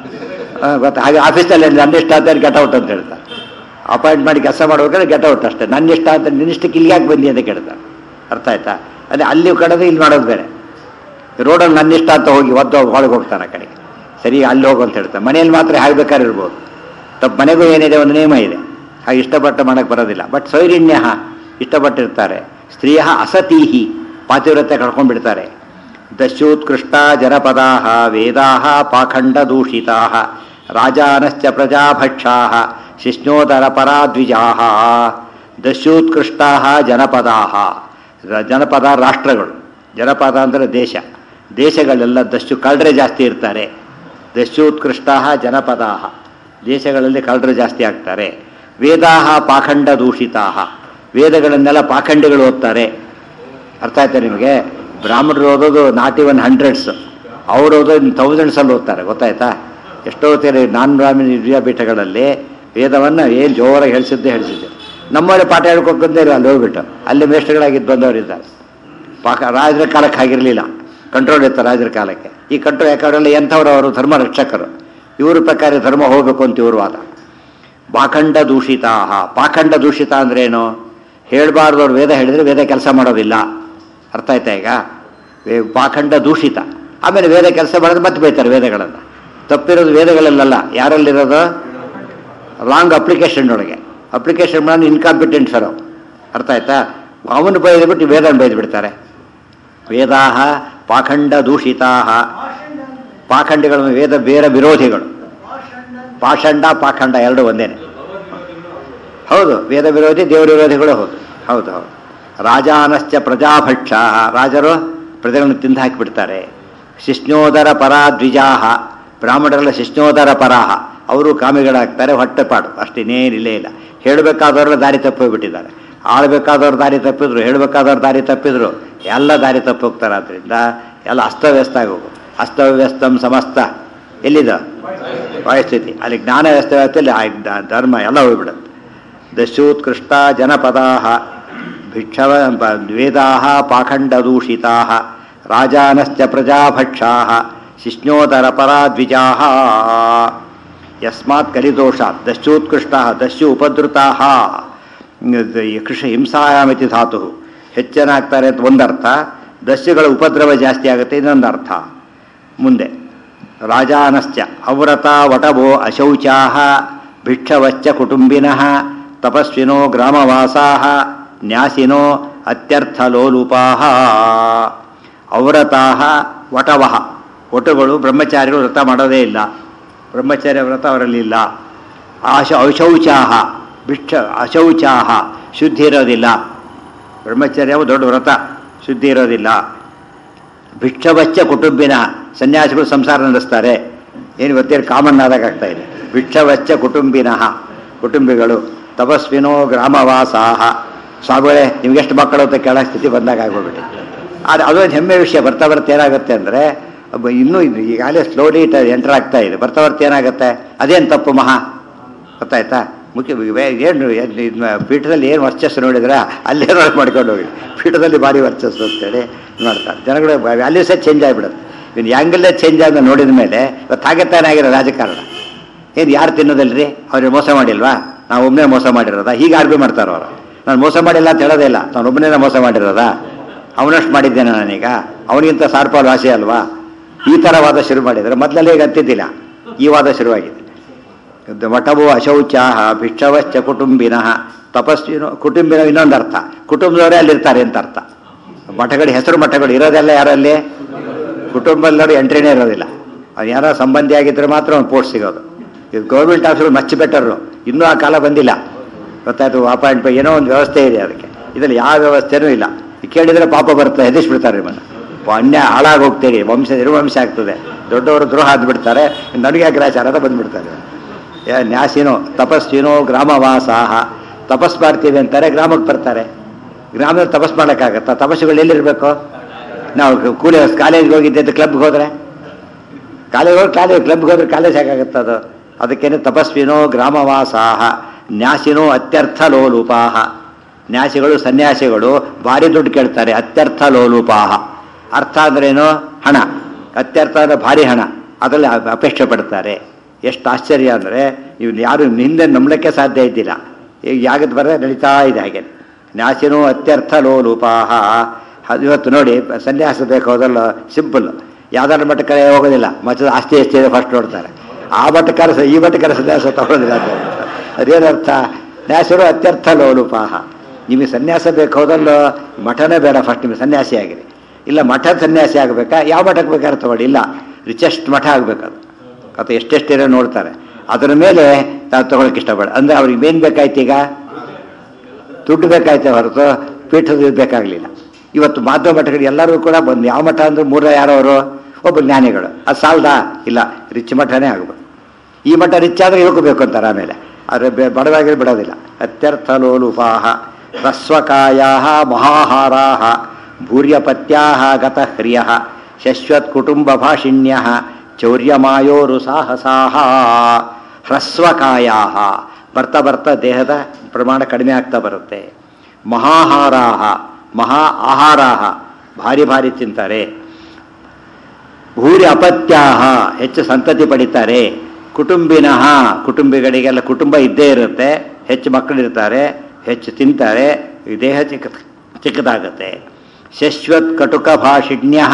ಆ, ಗೊತ್ತಾ ಹಾಗೆ ಆಫೀಸಲ್ಲಿ ನನ್ನ ಇಷ್ಟ ಅಂತ ಗೆಟ್ ಔಟ್ ಅಂತ ಹೇಳ್ತಾರೆ ಅಪಾಯಿಂಟ್ ಮಾಡಿ ಕೆಲಸ ಮಾಡ್ಬೇಕಾದ್ರೆ ಗೆಟ್ ಔಟ್ ಅಷ್ಟೇ ನನ್ನ ಇಷ್ಟ ಅಂತ ನಿನ್ನಿಷ್ಟಕ್ಕೆ ಇಲ್ಲಿ ಯಾಕೆ ಬಂದಿ ಅಂತ ಕೇಳ್ತಾರೆ ಅರ್ಥ ಆಯ್ತಾ ಅದೇ ಅಲ್ಲಿ ಕಡೆದು ಇಲ್ಲಿ ಮಾಡೋದು ಬೇರೆ ರೋಡಲ್ಲಿ ನನ್ನ ಇಷ್ಟ ಅಂತ ಹೋಗಿ ಒದ್ದು ಒಳಗೆ ಹೋಗ್ತಾನೆ ಆ ಕಡೆಗೆ ಸರಿ ಅಲ್ಲಿ ಹೋಗು ಅಂತ ಹೇಳ್ತಾರೆ ಮನೆಯಲ್ಲಿ ಮಾತ್ರ ಹಾಗೆ ಬೇಕಾದ್ರೆ ಇರ್ಬೋದು ತಪ್ಪು ಮನೆಗೂ ಏನಿದೆ ಒಂದು ನಿಯಮ ಇದೆ ಹಾಗೆ ಇಷ್ಟಪಟ್ಟು ಮಾಡಕ್ಕೆ ಬರೋದಿಲ್ಲ ಬಟ್ ಸೌರಿಣ್ಯ ಇಷ್ಟಪಟ್ಟಿರ್ತಾರೆ ಸ್ತ್ರೀಯ ಅಸತೀಹಿ ಪಾತಿವ್ರತ್ಯ ಕಳ್ಕೊಂಡ್ಬಿಡ್ತಾರೆ ದಸ್ಯೋತ್ಕೃಷ್ಟ ಜನಪದಾ ವೇದಾ ಪಾಖಂಡ ದೂಷಿತಾ ರಾಜಾನಶ್ಚ ಪ್ರಜಾಭಕ್ಷಾ ಶಿಷ್ಣೋದರ ಪರಾದ್ವಿಜಾ ದಸ್ಯೋತ್ಕೃಷ್ಟ ಜನಪದಾ ಜನಪದ ರಾಷ್ಟ್ರಗಳು ಜನಪದ ಅಂದರೆ ದೇಶ ದೇಶಗಳೆಲ್ಲ ದಸ್ಯು ಕಳ್ಳರೆ ಜಾಸ್ತಿ ಇರ್ತಾರೆ ದಸ್ಯೋತ್ಕೃಷ್ಟ ಜನಪದಾ ದೇಶಗಳಲ್ಲಿ ಕಳ್ಳರು ಜಾಸ್ತಿ ಆಗ್ತಾರೆ ವೇದಾ ಪಾಖಂಡ ದೂಷಿತಾ ವೇದಗಳನ್ನೆಲ್ಲ ಪಾಖಂಡಿಗಳು ಓದ್ತಾರೆ ಅರ್ಥ ಆಯ್ತಾ ನಿಮಗೆ ಬ್ರಾಹ್ಮಣರು ಓದೋದು ನಾಟ್ ಇವನ್ ಹಂಡ್ರೆಡ್ಸ್ ಅವ್ರು ಓದೋದು ಥೌಸಂಡ್ಸಲ್ಲಿ ಓದ್ತಾರೆ ಗೊತ್ತಾಯ್ತಾ ಎಷ್ಟೋ ತೀರಿ ನಾನ್ ಬ್ರಾಹ್ಮಣ ವಿದ್ಯಾಪೀಠಗಳಲ್ಲಿ ವೇದವನ್ನು ಏನು ಜೋರಾಗಿ ಹೇಳಿಸಿದ್ದೆ ಹೇಳಿಸಿದ್ದೆ ನಮ್ಮಲ್ಲಿ ಪಾಠ ಹೇಳ್ಕೊಂಡ್ಬಂದೇ ಅಲ್ಲಿ ಹೋಗ್ಬಿಟ್ಟು ಅಲ್ಲಿ ಮೇಷ್ಟ್ರುಗಳಾಗಿದ್ದು ಬಂದವರಿದ್ದಾರೆ ಪಾಕ ರಾಜರ ಕಾಲಕ್ಕೆ ಆಗಿರಲಿಲ್ಲ ಕಂಟ್ರೋಲ್ ಇತ್ತು ರಾಜರ ಕಾಲಕ್ಕೆ ಈ ಕಂಟ್ರೋಲ್ ಯಾಕಂದ್ರೆ ಎಂಥವ್ರು ಅವರು ಧರ್ಮ ರಕ್ಷಕರು ಇವ್ರ ಪ್ರಕಾರ ಧರ್ಮ ಹೋಗಬೇಕು ಅಂತ ಇವ್ರ ವಾದ ಪಾಖಂಡ ದೂಷಿತ ಪಾಖಂಡ ದೂಷಿತ ಅಂದ್ರೇನು ಹೇಳಬಾರ್ದು ಅವ್ರು ವೇದ ಹೇಳಿದ್ರೆ ವೇದ ಕೆಲಸ ಮಾಡೋದಿಲ್ಲ ಅರ್ಥ ಆಯ್ತಾ ಈಗ ವೇ- ಪಾಖಂಡ ದೂಷಿತ ಆಮೇಲೆ ವೇದ ಕೆಲಸ ಮಾಡಿದ್ರೆ ಮತ್ತೆ ಬೈತಾರೆ ವೇದಗಳನ್ನು ತಪ್ಪಿರೋದು ವೇದಗಳಲ್ಲಲ್ಲ ಯಾರಲ್ಲಿರೋದು ರಾಂಗ್ ಅಪ್ಲಿಕೇಶನ್ ಒಳಗೆ ಅಪ್ಲಿಕೇಶನ್ ಮಾಡಿ ಇನ್ಕಾಂಪಿಟೆಂಟ್ ಫೆರೋ ಅರ್ಥ ಆಯ್ತಾ ಅವನು ಬೈದ್ಬಿಟ್ಟು ವೇದನ ಬೈದು ಬಿಡ್ತಾರೆ ವೇದಾಹ ಪಾಖಂಡ ದೂಷಿತಾಹ ಪಾಖಂಡಿಗಳು ವೇದ ಬೇರೆ ವಿರೋಧಿಗಳು ಪಾಷಂಡ ಪಾಖಂಡ ಎರಡು ಒಂದೇನೆ ಹೌದು ವೇದ ವಿರೋಧಿ ದೇವರ ವಿರೋಧಿಗಳು ಹೌದು ಹೌದು ಹೌದು ರಾಜಾನಶ್ಚ ಪ್ರಜಾಭಕ್ಷ ರಾಜರು ಪ್ರಜೆಗಳನ್ನು ತಿಂದು ಹಾಕಿಬಿಡ್ತಾರೆ ಶಿಷ್ಣೋದರ ಪರ ದ್ವಿಜಾಹ ಬ್ರಾಹ್ಮಣರೆಲ್ಲ ಶಿಷ್ಣೋದರ ಪರಾಹ ಅವರು ಕಾಮಿಗಳಾಗ್ತಾರೆ ಹೊಟ್ಟೆಪಾಡು ಅಷ್ಟೇನೇನಿಲ್ಲೇ ಇಲ್ಲ ಹೇಳಬೇಕಾದವ್ರೆಲ್ಲ ದಾರಿ ತಪ್ಪೋಗ್ಬಿಟ್ಟಿದ್ದಾರೆ ಆಳ್ಬೇಕಾದವ್ರು ದಾರಿ ತಪ್ಪಿದ್ರು ಹೇಳಬೇಕಾದವ್ರು ದಾರಿ ತಪ್ಪಿದ್ರು ಎಲ್ಲ ದಾರಿ ತಪ್ಪಿ ಹೋಗ್ತಾರೆ ಆದ್ದರಿಂದ ಎಲ್ಲ ಅಸ್ತವ್ಯಸ್ತ ಆಗೋಗು ಅಸ್ತವ್ಯಸ್ತಂ ಸಮಸ್ತ ಎಲ್ಲಿದ ಪರಿಸ್ಥಿತಿ ಅಲ್ಲಿ ಜ್ಞಾನ ವ್ಯವಸ್ಥೆಯಲ್ಲಿ ಆ ದ- ಧರ್ಮ ಎಲ್ಲ ಹೋಗ್ಬಿಡುತ್ತೆ ದಸ್ಯೋತ್ಕೃಷ್ಟ ಜನಪದಾ ಭಿಕ್ಷವ ವೇದಾ ಪಾಖಂಡದೂಷಿತಾ ರಾಜಾನಶ್ಚ ಪ್ರಜಾಭಕ್ಷಾ ಶಿಷ್ಣೋದರ ಪರಾದ್ವಿಜಾ ಯಸ್ಮಾತ್ ಕಲಿದೋಷಾತ್ ದಸ್ಯೋತ್ಕೃಷ್ಟ ದಸ್ಯು ಉಪದ್ರುತಾ ಕೃಷಿ ಹಿಂಸಾಯಾಮಿತಿ ಧಾತು ಹೆಚ್ಚನಾಗ್ತಾರೆ ಅಂತ ಒಂದರ್ಥ ದಸ್ಯುಗಳ ಉಪದ್ರವ ಜಾಸ್ತಿ ಆಗುತ್ತೆ ಇನ್ನೊಂದು ಅರ್ಥ ಮುಂದೆ ರಾಜಾನಶ್ಚ ಅವ್ರತ ವಟವೋ ಅಶೌಚಾ ಭಿಕ್ಷವಶ್ಚ ಕುಟುಂಬಿನಃ ತಪಸ್ವಿನೋ ಗ್ರಾಮವಾಸಾ ನ್ಯಾಸಿನೋ ಅತ್ಯರ್ಥಲೋಲುಪಾ ಔರತಾ ವಟವಃ ಒಟುಗಳು ಬ್ರಹ್ಮಚಾರಿಗಳು ವ್ರತ ಮಾಡೋದೇ ಇಲ್ಲ ಬ್ರಹ್ಮಚಾರ್ಯ ವ್ರತ ಅವರಲ್ಲಿ ಇಲ್ಲ ಆಶ ಅಶೌಚಾಹ ಭಿಕ್ಷ ಅಶೌಚಾಹ ಶುದ್ಧಿ ಇರೋದಿಲ್ಲ ಬ್ರಹ್ಮಚರ್ಯವು ದೊಡ್ಡ ವ್ರತ ಶುದ್ಧಿ ಇರೋದಿಲ್ಲ ಭಿಕ್ಷವಚ್ಚ ಕುಟುಂಬಿನ ಸನ್ಯಾಸಿಗಳು ಸಂಸಾರ ನಡೆಸ್ತಾರೆ ಏನು ಇವತ್ತೇನು ಕಾಮನ್ ಆದಾಗ ಆಗ್ತಾ ಇದೆ ಭಿಕ್ಷವಚ್ಚ ಕುಟುಂಬಿನಃ ಕುಟುಂಬಿಗಳು ತಪಸ್ವಿನೋ ಗ್ರಾಮವಾಸಾಹ ಸ್ವಾಮಿಗಳೇ ನಿಮ್ಗೆಷ್ಟು ಮಕ್ಕಳು ಅಂತ ಕೇಳೋ ಸ್ಥಿತಿ ಬಂದಾಗ ಆಗೋಗ್ಬಿಟ್ಟು ಆದರೆ ಅದೊಂದು ಹೆಮ್ಮೆ ವಿಷಯ ಬರ್ತಾ ಬರ್ತಾ ಏನಾಗುತ್ತೆ ಅಂದರೆ ಇನ್ನೂ ಇದು ಈಗಾಗಲೇ ಸ್ಲೋಲಿ ಎಂಟರ್ ಆಗ್ತಾ ಇದೆ ಬರ್ತಾ ಬರ್ತಾ ಏನಾಗುತ್ತೆ ಅದೇನು ತಪ್ಪು ಮಹಾ ಗೊತ್ತಾಯ್ತಾ ಮುಖ್ಯ ಏನು ಪೀಠದಲ್ಲಿ ಏನು ವರ್ಚಸ್ಸು ನೋಡಿದ್ರೆ ಅಲ್ಲೇ ನೋಡಿ ಮಾಡ್ಕೊಂಡು ಹೋಗಿ ಪೀಠದಲ್ಲಿ ಭಾರಿ ವರ್ಚಸ್ಸು ಅಂತೇಳಿ ಮಾಡ್ತಾರೆ ಜನಗಳು ವ್ಯಾಲ್ಯೂಸೇ ಚೇಂಜ್ ಆಗಿಬಿಡುತ್ತೆ ಇನ್ನು ಹ್ಯಾಂಗಲ್ಲೇ ಚೇಂಜ್ ಆದ ನೋಡಿದ ಮೇಲೆ ಇವತ್ತು ಹಾಗೆ ತಾನೇ ಆಗಿರೋ ರಾಜಕಾರಣ ಏನು ಯಾರು ತಿನ್ನೋದಿಲ್ರಿ ಅವ್ರಿಗೆ ಮೋಸ ಮಾಡಿಲ್ವಾ ನಾವು ಒಬ್ಬನೇ ಮೋಸ ಮಾಡಿರೋದಾ ಹೀಗೆ ಆರ್ಗ್ಯೂ ಮಾಡ್ತಾರೆ ಅವರು ನಾನು ಮೋಸ ಮಾಡಿಲ್ಲ ಅಂತ ಹೇಳೋದೇ ಇಲ್ಲ ನಾನು ಒಬ್ಬನೇ ಮೋಸ ಮಾಡಿರೋದಾ ಅವನಷ್ಟು ಮಾಡಿದ್ದೇನೆ ನಾನೀಗ ಅವನಿಗಿಂತ ಸಾರ್ಪಾಲ್ ವಾಸಿ ಅಲ್ವಾ ಈ ಥರ ವಾದ ಶುರು ಮಾಡಿದರೆ ಮೊದಲಲ್ಲಿ ಈಗ ಅಂತಿದ್ದಿಲ್ಲ ಈ ವಾದ ಶುರುವಾಗಿದೆ ಮಠವು ಅಶೌಚಾಹ ಭಿಕ್ಷವಶ್ಚ ಕುಟುಂಬಿನಃ ತಪಸ್ವಿನೋ ಕುಟುಂಬಿನ ಇನ್ನೊಂದು ಅರ್ಥ ಕುಟುಂಬದವರೇ ಅಲ್ಲಿರ್ತಾರೆ ಅಂತ ಅರ್ಥ ಮಠಗಳು ಹೆಸರು ಮಠಗಳು ಇರೋದೆಲ್ಲ ಯಾರಲ್ಲಿ ಕುಟುಂಬದಲ್ಲೂ ಎಂಟ್ರಿನೇ ಇರೋದಿಲ್ಲ ಅವ್ನು ಯಾರೋ ಸಂಬಂಧಿ ಆಗಿದ್ರೆ ಮಾತ್ರ ಒಂದು ಪೋಸ್ಟ್ ಸಿಗೋದು ಇದು ಗೌರ್ಮೆಂಟ್ ಆಫೀಸರು ಮಚ್ ಬೆಟರು ಇನ್ನೂ ಆ ಕಾಲ ಬಂದಿಲ್ಲ ಗೊತ್ತಾಯ್ತು ಅಪಾಯಿಂಟ್ ಏನೋ ಒಂದು ವ್ಯವಸ್ಥೆ ಇದೆ ಅದಕ್ಕೆ ಇದರಲ್ಲಿ ಯಾವ ವ್ಯವಸ್ಥೆನೂ ಇಲ್ಲ ಕೇಳಿದರೆ ಪಾಪ ಬರುತ್ತೆ ಹೆದರ್ಸ್ಬಿಡ್ತಾರೆ ನಿಮ್ಮನ್ನು ಅನ್ಯ ಹಾಳಾಗಿ ಹೋಗ್ತೀರಿ ವಂಶ ನಿರ್ವಂಶ ಆಗ್ತದೆ ದೊಡ್ಡವರು ದ್ರೋಹ ಆದ್ಬಿಡ್ತಾರೆ ನನಗೆ ಅಗ್ರಾಚಾರ ಅಂತ ಬಂದ್ಬಿಡ್ತಾರೆ ಯಾ ನ್ಯಾಸಿನೋ ತಪಸ್ವಿನೋ ಗ್ರಾಮವಾಸಾಹ ತಪಸ್ ಮಾಡ್ತೀವಿ ಅಂತಾರೆ ಗ್ರಾಮಕ್ಕೆ ಬರ್ತಾರೆ ಗ್ರಾಮದಲ್ಲಿ ತಪಸ್ ಮಾಡೋಕ್ಕಾಗತ್ತಾ ತಪಸ್ಸುಗಳು ಎಲ್ಲಿರಬೇಕು ನಾವು ಕೂಲಿ ಕಾಲೇಜ್ಗೆ ಹೋಗಿದ್ದೆ ಅಂತ ಕ್ಲಬ್ಗೆ ಹೋದ್ರೆ ಕಾಲೇಜ್ ಹೋಗಿ ಕಾಲೇಜ್ ಕ್ಲಬ್ಗೆ ಹೋದ್ರೆ ಕಾಲೇಜ್ ಹೇಗಾಗುತ್ತೆ ಅದು ಅದಕ್ಕೇನೆ ತಪಸ್ವಿನೋ ಗ್ರಾಮವಾಸಾಹ ನ್ಯಾಸಿನೋ ಅತ್ಯರ್ಥ ಲೋಲುಪಾಹ ನ್ಯಾಸಿಗಳು ಸನ್ಯಾಸಿಗಳು ಭಾರಿ ದುಡ್ಡು ಕೇಳ್ತಾರೆ ಅತ್ಯರ್ಥ ಲೋಲುಪಾಹ ಅರ್ಥ ಅಂದ್ರೇನು ಹಣ ಅತ್ಯರ್ಥ ಅಂದರೆ ಭಾರಿ ಹಣ ಅದರಲ್ಲಿ ಅ- ಅಪೇಕ್ಷೆ ಪಡ್ತಾರೆ ಎಷ್ಟು ಆಶ್ಚರ್ಯ ಅಂದರೆ ಇವ್ನು ಯಾರು ಹಿಂದೆ ನಂಬಲಿಕ್ಕೆ ಸಾಧ್ಯ ಇದ್ದಿಲ್ಲ ಈಗ ಯಾಗದ ಬರ ನಡೀತಾ ಇದೆ ಹಾಗೆ ನ್ಯಾಸಿನೋ ಅತ್ಯರ್ಥ ಲೋಲುಪಾಹ ಅದು ಇವತ್ತು ನೋಡಿ ಸನ್ಯಾಸ ಬೇಕು ಹೋದಲ್ಲ ಸಿಂಪಲ್ ಯಾವ್ದಾದ್ರು ಮಠ ಕಡೆ ಹೋಗೋದಿಲ್ಲ ಮಠದ ಆಸ್ತಿ ಎಷ್ಟಿದೆ ಫಸ್ಟ್ ನೋಡ್ತಾರೆ ಆ ಮಠಕಾರ ಈ ಮಠಕಾರ ಸನ್ಯಾಸ ತಗೊಳ್ಳೋದಿಲ್ಲ ಅಂತ ಹೇಳ್ತಾರೆ ಅದೇನರ್ಥ ನ್ಯಾಸರು ಅತ್ಯರ್ಥ ಲೋಲುಪಾಹ ನಿಮಗೆ ಸನ್ಯಾಸ ಬೇಕು ಹೋದಲ್ಲೋ ಮಠನೇ ಬೇಡ ಫಸ್ಟ್ ನಿಮಗೆ ಸನ್ಯಾಸಿ ಆಗಿರಿ ಇಲ್ಲ ಮಠ ಸನ್ಯಾಸಿ ಆಗಬೇಕಾ ಯಾವ ಮಠಕ್ಕೆ ಬೇಕಾದ್ರೆ ತಗೊಳ್ಳಿ ಇಲ್ಲ ರಿಚೆಸ್ಟ್ ಮಠ ಆಗಬೇಕದು ಅಥವಾ ಎಷ್ಟೆಷ್ಟಿರೋ ನೋಡ್ತಾರೆ ಅದರ ಮೇಲೆ ನಾವು ತಗೊಳಕ್ಕೆ ಇಷ್ಟಪಡ ಅಂದರೆ ಅವ್ರಿಗೆ ಏನು ಬೇಕಾಯ್ತು ಈಗ ದುಡ್ಡು ಬೇಕಾಯ್ತೆ ಹೊರತು ಪೀಠದ ಬೇಕಾಗಲಿಲ್ಲ ಇವತ್ತು ಮಾಧವ ಮಠಗಳು ಎಲ್ಲರೂ ಕೂಡ ಬಂದು ಯಾವ ಮಠ ಅಂದ್ರೆ ಮೂರ ಯಾರವರು ಒಬ್ಬ ಜ್ಞಾನಿಗಳು ಅದು ಸಾಲದಾ ಇಲ್ಲ ರಿಚ್ ಮಠನೇ ಆಗಬೇಕು ಈ ಮಠ ರಿಚ್ ಆದರೆ ಇಳ್ಕೋಬೇಕು ಅಂತಾರೆ ಆಮೇಲೆ ಆದರೆ ಬೆ ಬಡವಾಗಿ ಬಿಡೋದಿಲ್ಲ ಅತ್ಯರ್ಥ ಲೋಲುಪಾಹ ರಸ್ವಕಾಯಾ ಮಹಾಹಾರಾ ಭೂರ್ಯಪತ್ಯಾ ಗತಹ್ರಿಯ ಶಶ್ವತ್ ಕುಟುಂಬ ಭಾಷಿಣ್ಯ ಚೌರ್ಯಮಾಯೋರು ಸಾಹಸಾಹ ಹ್ರಸ್ವಕಾಯಾ ಬರ್ತಾ ಬರ್ತಾ ದೇಹದ ಪ್ರಮಾಣ ಕಡಿಮೆ ಆಗ್ತಾ ಬರುತ್ತೆ ಮಹಾಹಾರಾಹ ಮಹಾ ಆಹಾರಾಹ ಭಾರಿ ಭಾರಿ ತಿಂತಾರೆ ಭೂರಿ ಅಪತ್ಯಾಹ ಹೆಚ್ಚು ಸಂತತಿ ಪಡಿತಾರೆ ಕುಟುಂಬಿನಃ ಕುಟುಂಬಿಗಳಿಗೆಲ್ಲ ಕುಟುಂಬ ಇದ್ದೇ ಇರುತ್ತೆ ಹೆಚ್ಚು ಮಕ್ಕಳಿರ್ತಾರೆ ಹೆಚ್ಚು ತಿಂತಾರೆ ಈ ದೇಹ ಚಿಕ್ಕ ಚಿಕ್ಕದಾಗುತ್ತೆ ಶಶ್ವತ್ ಕಟುಕ ಭಾಷಿಣ್ಯ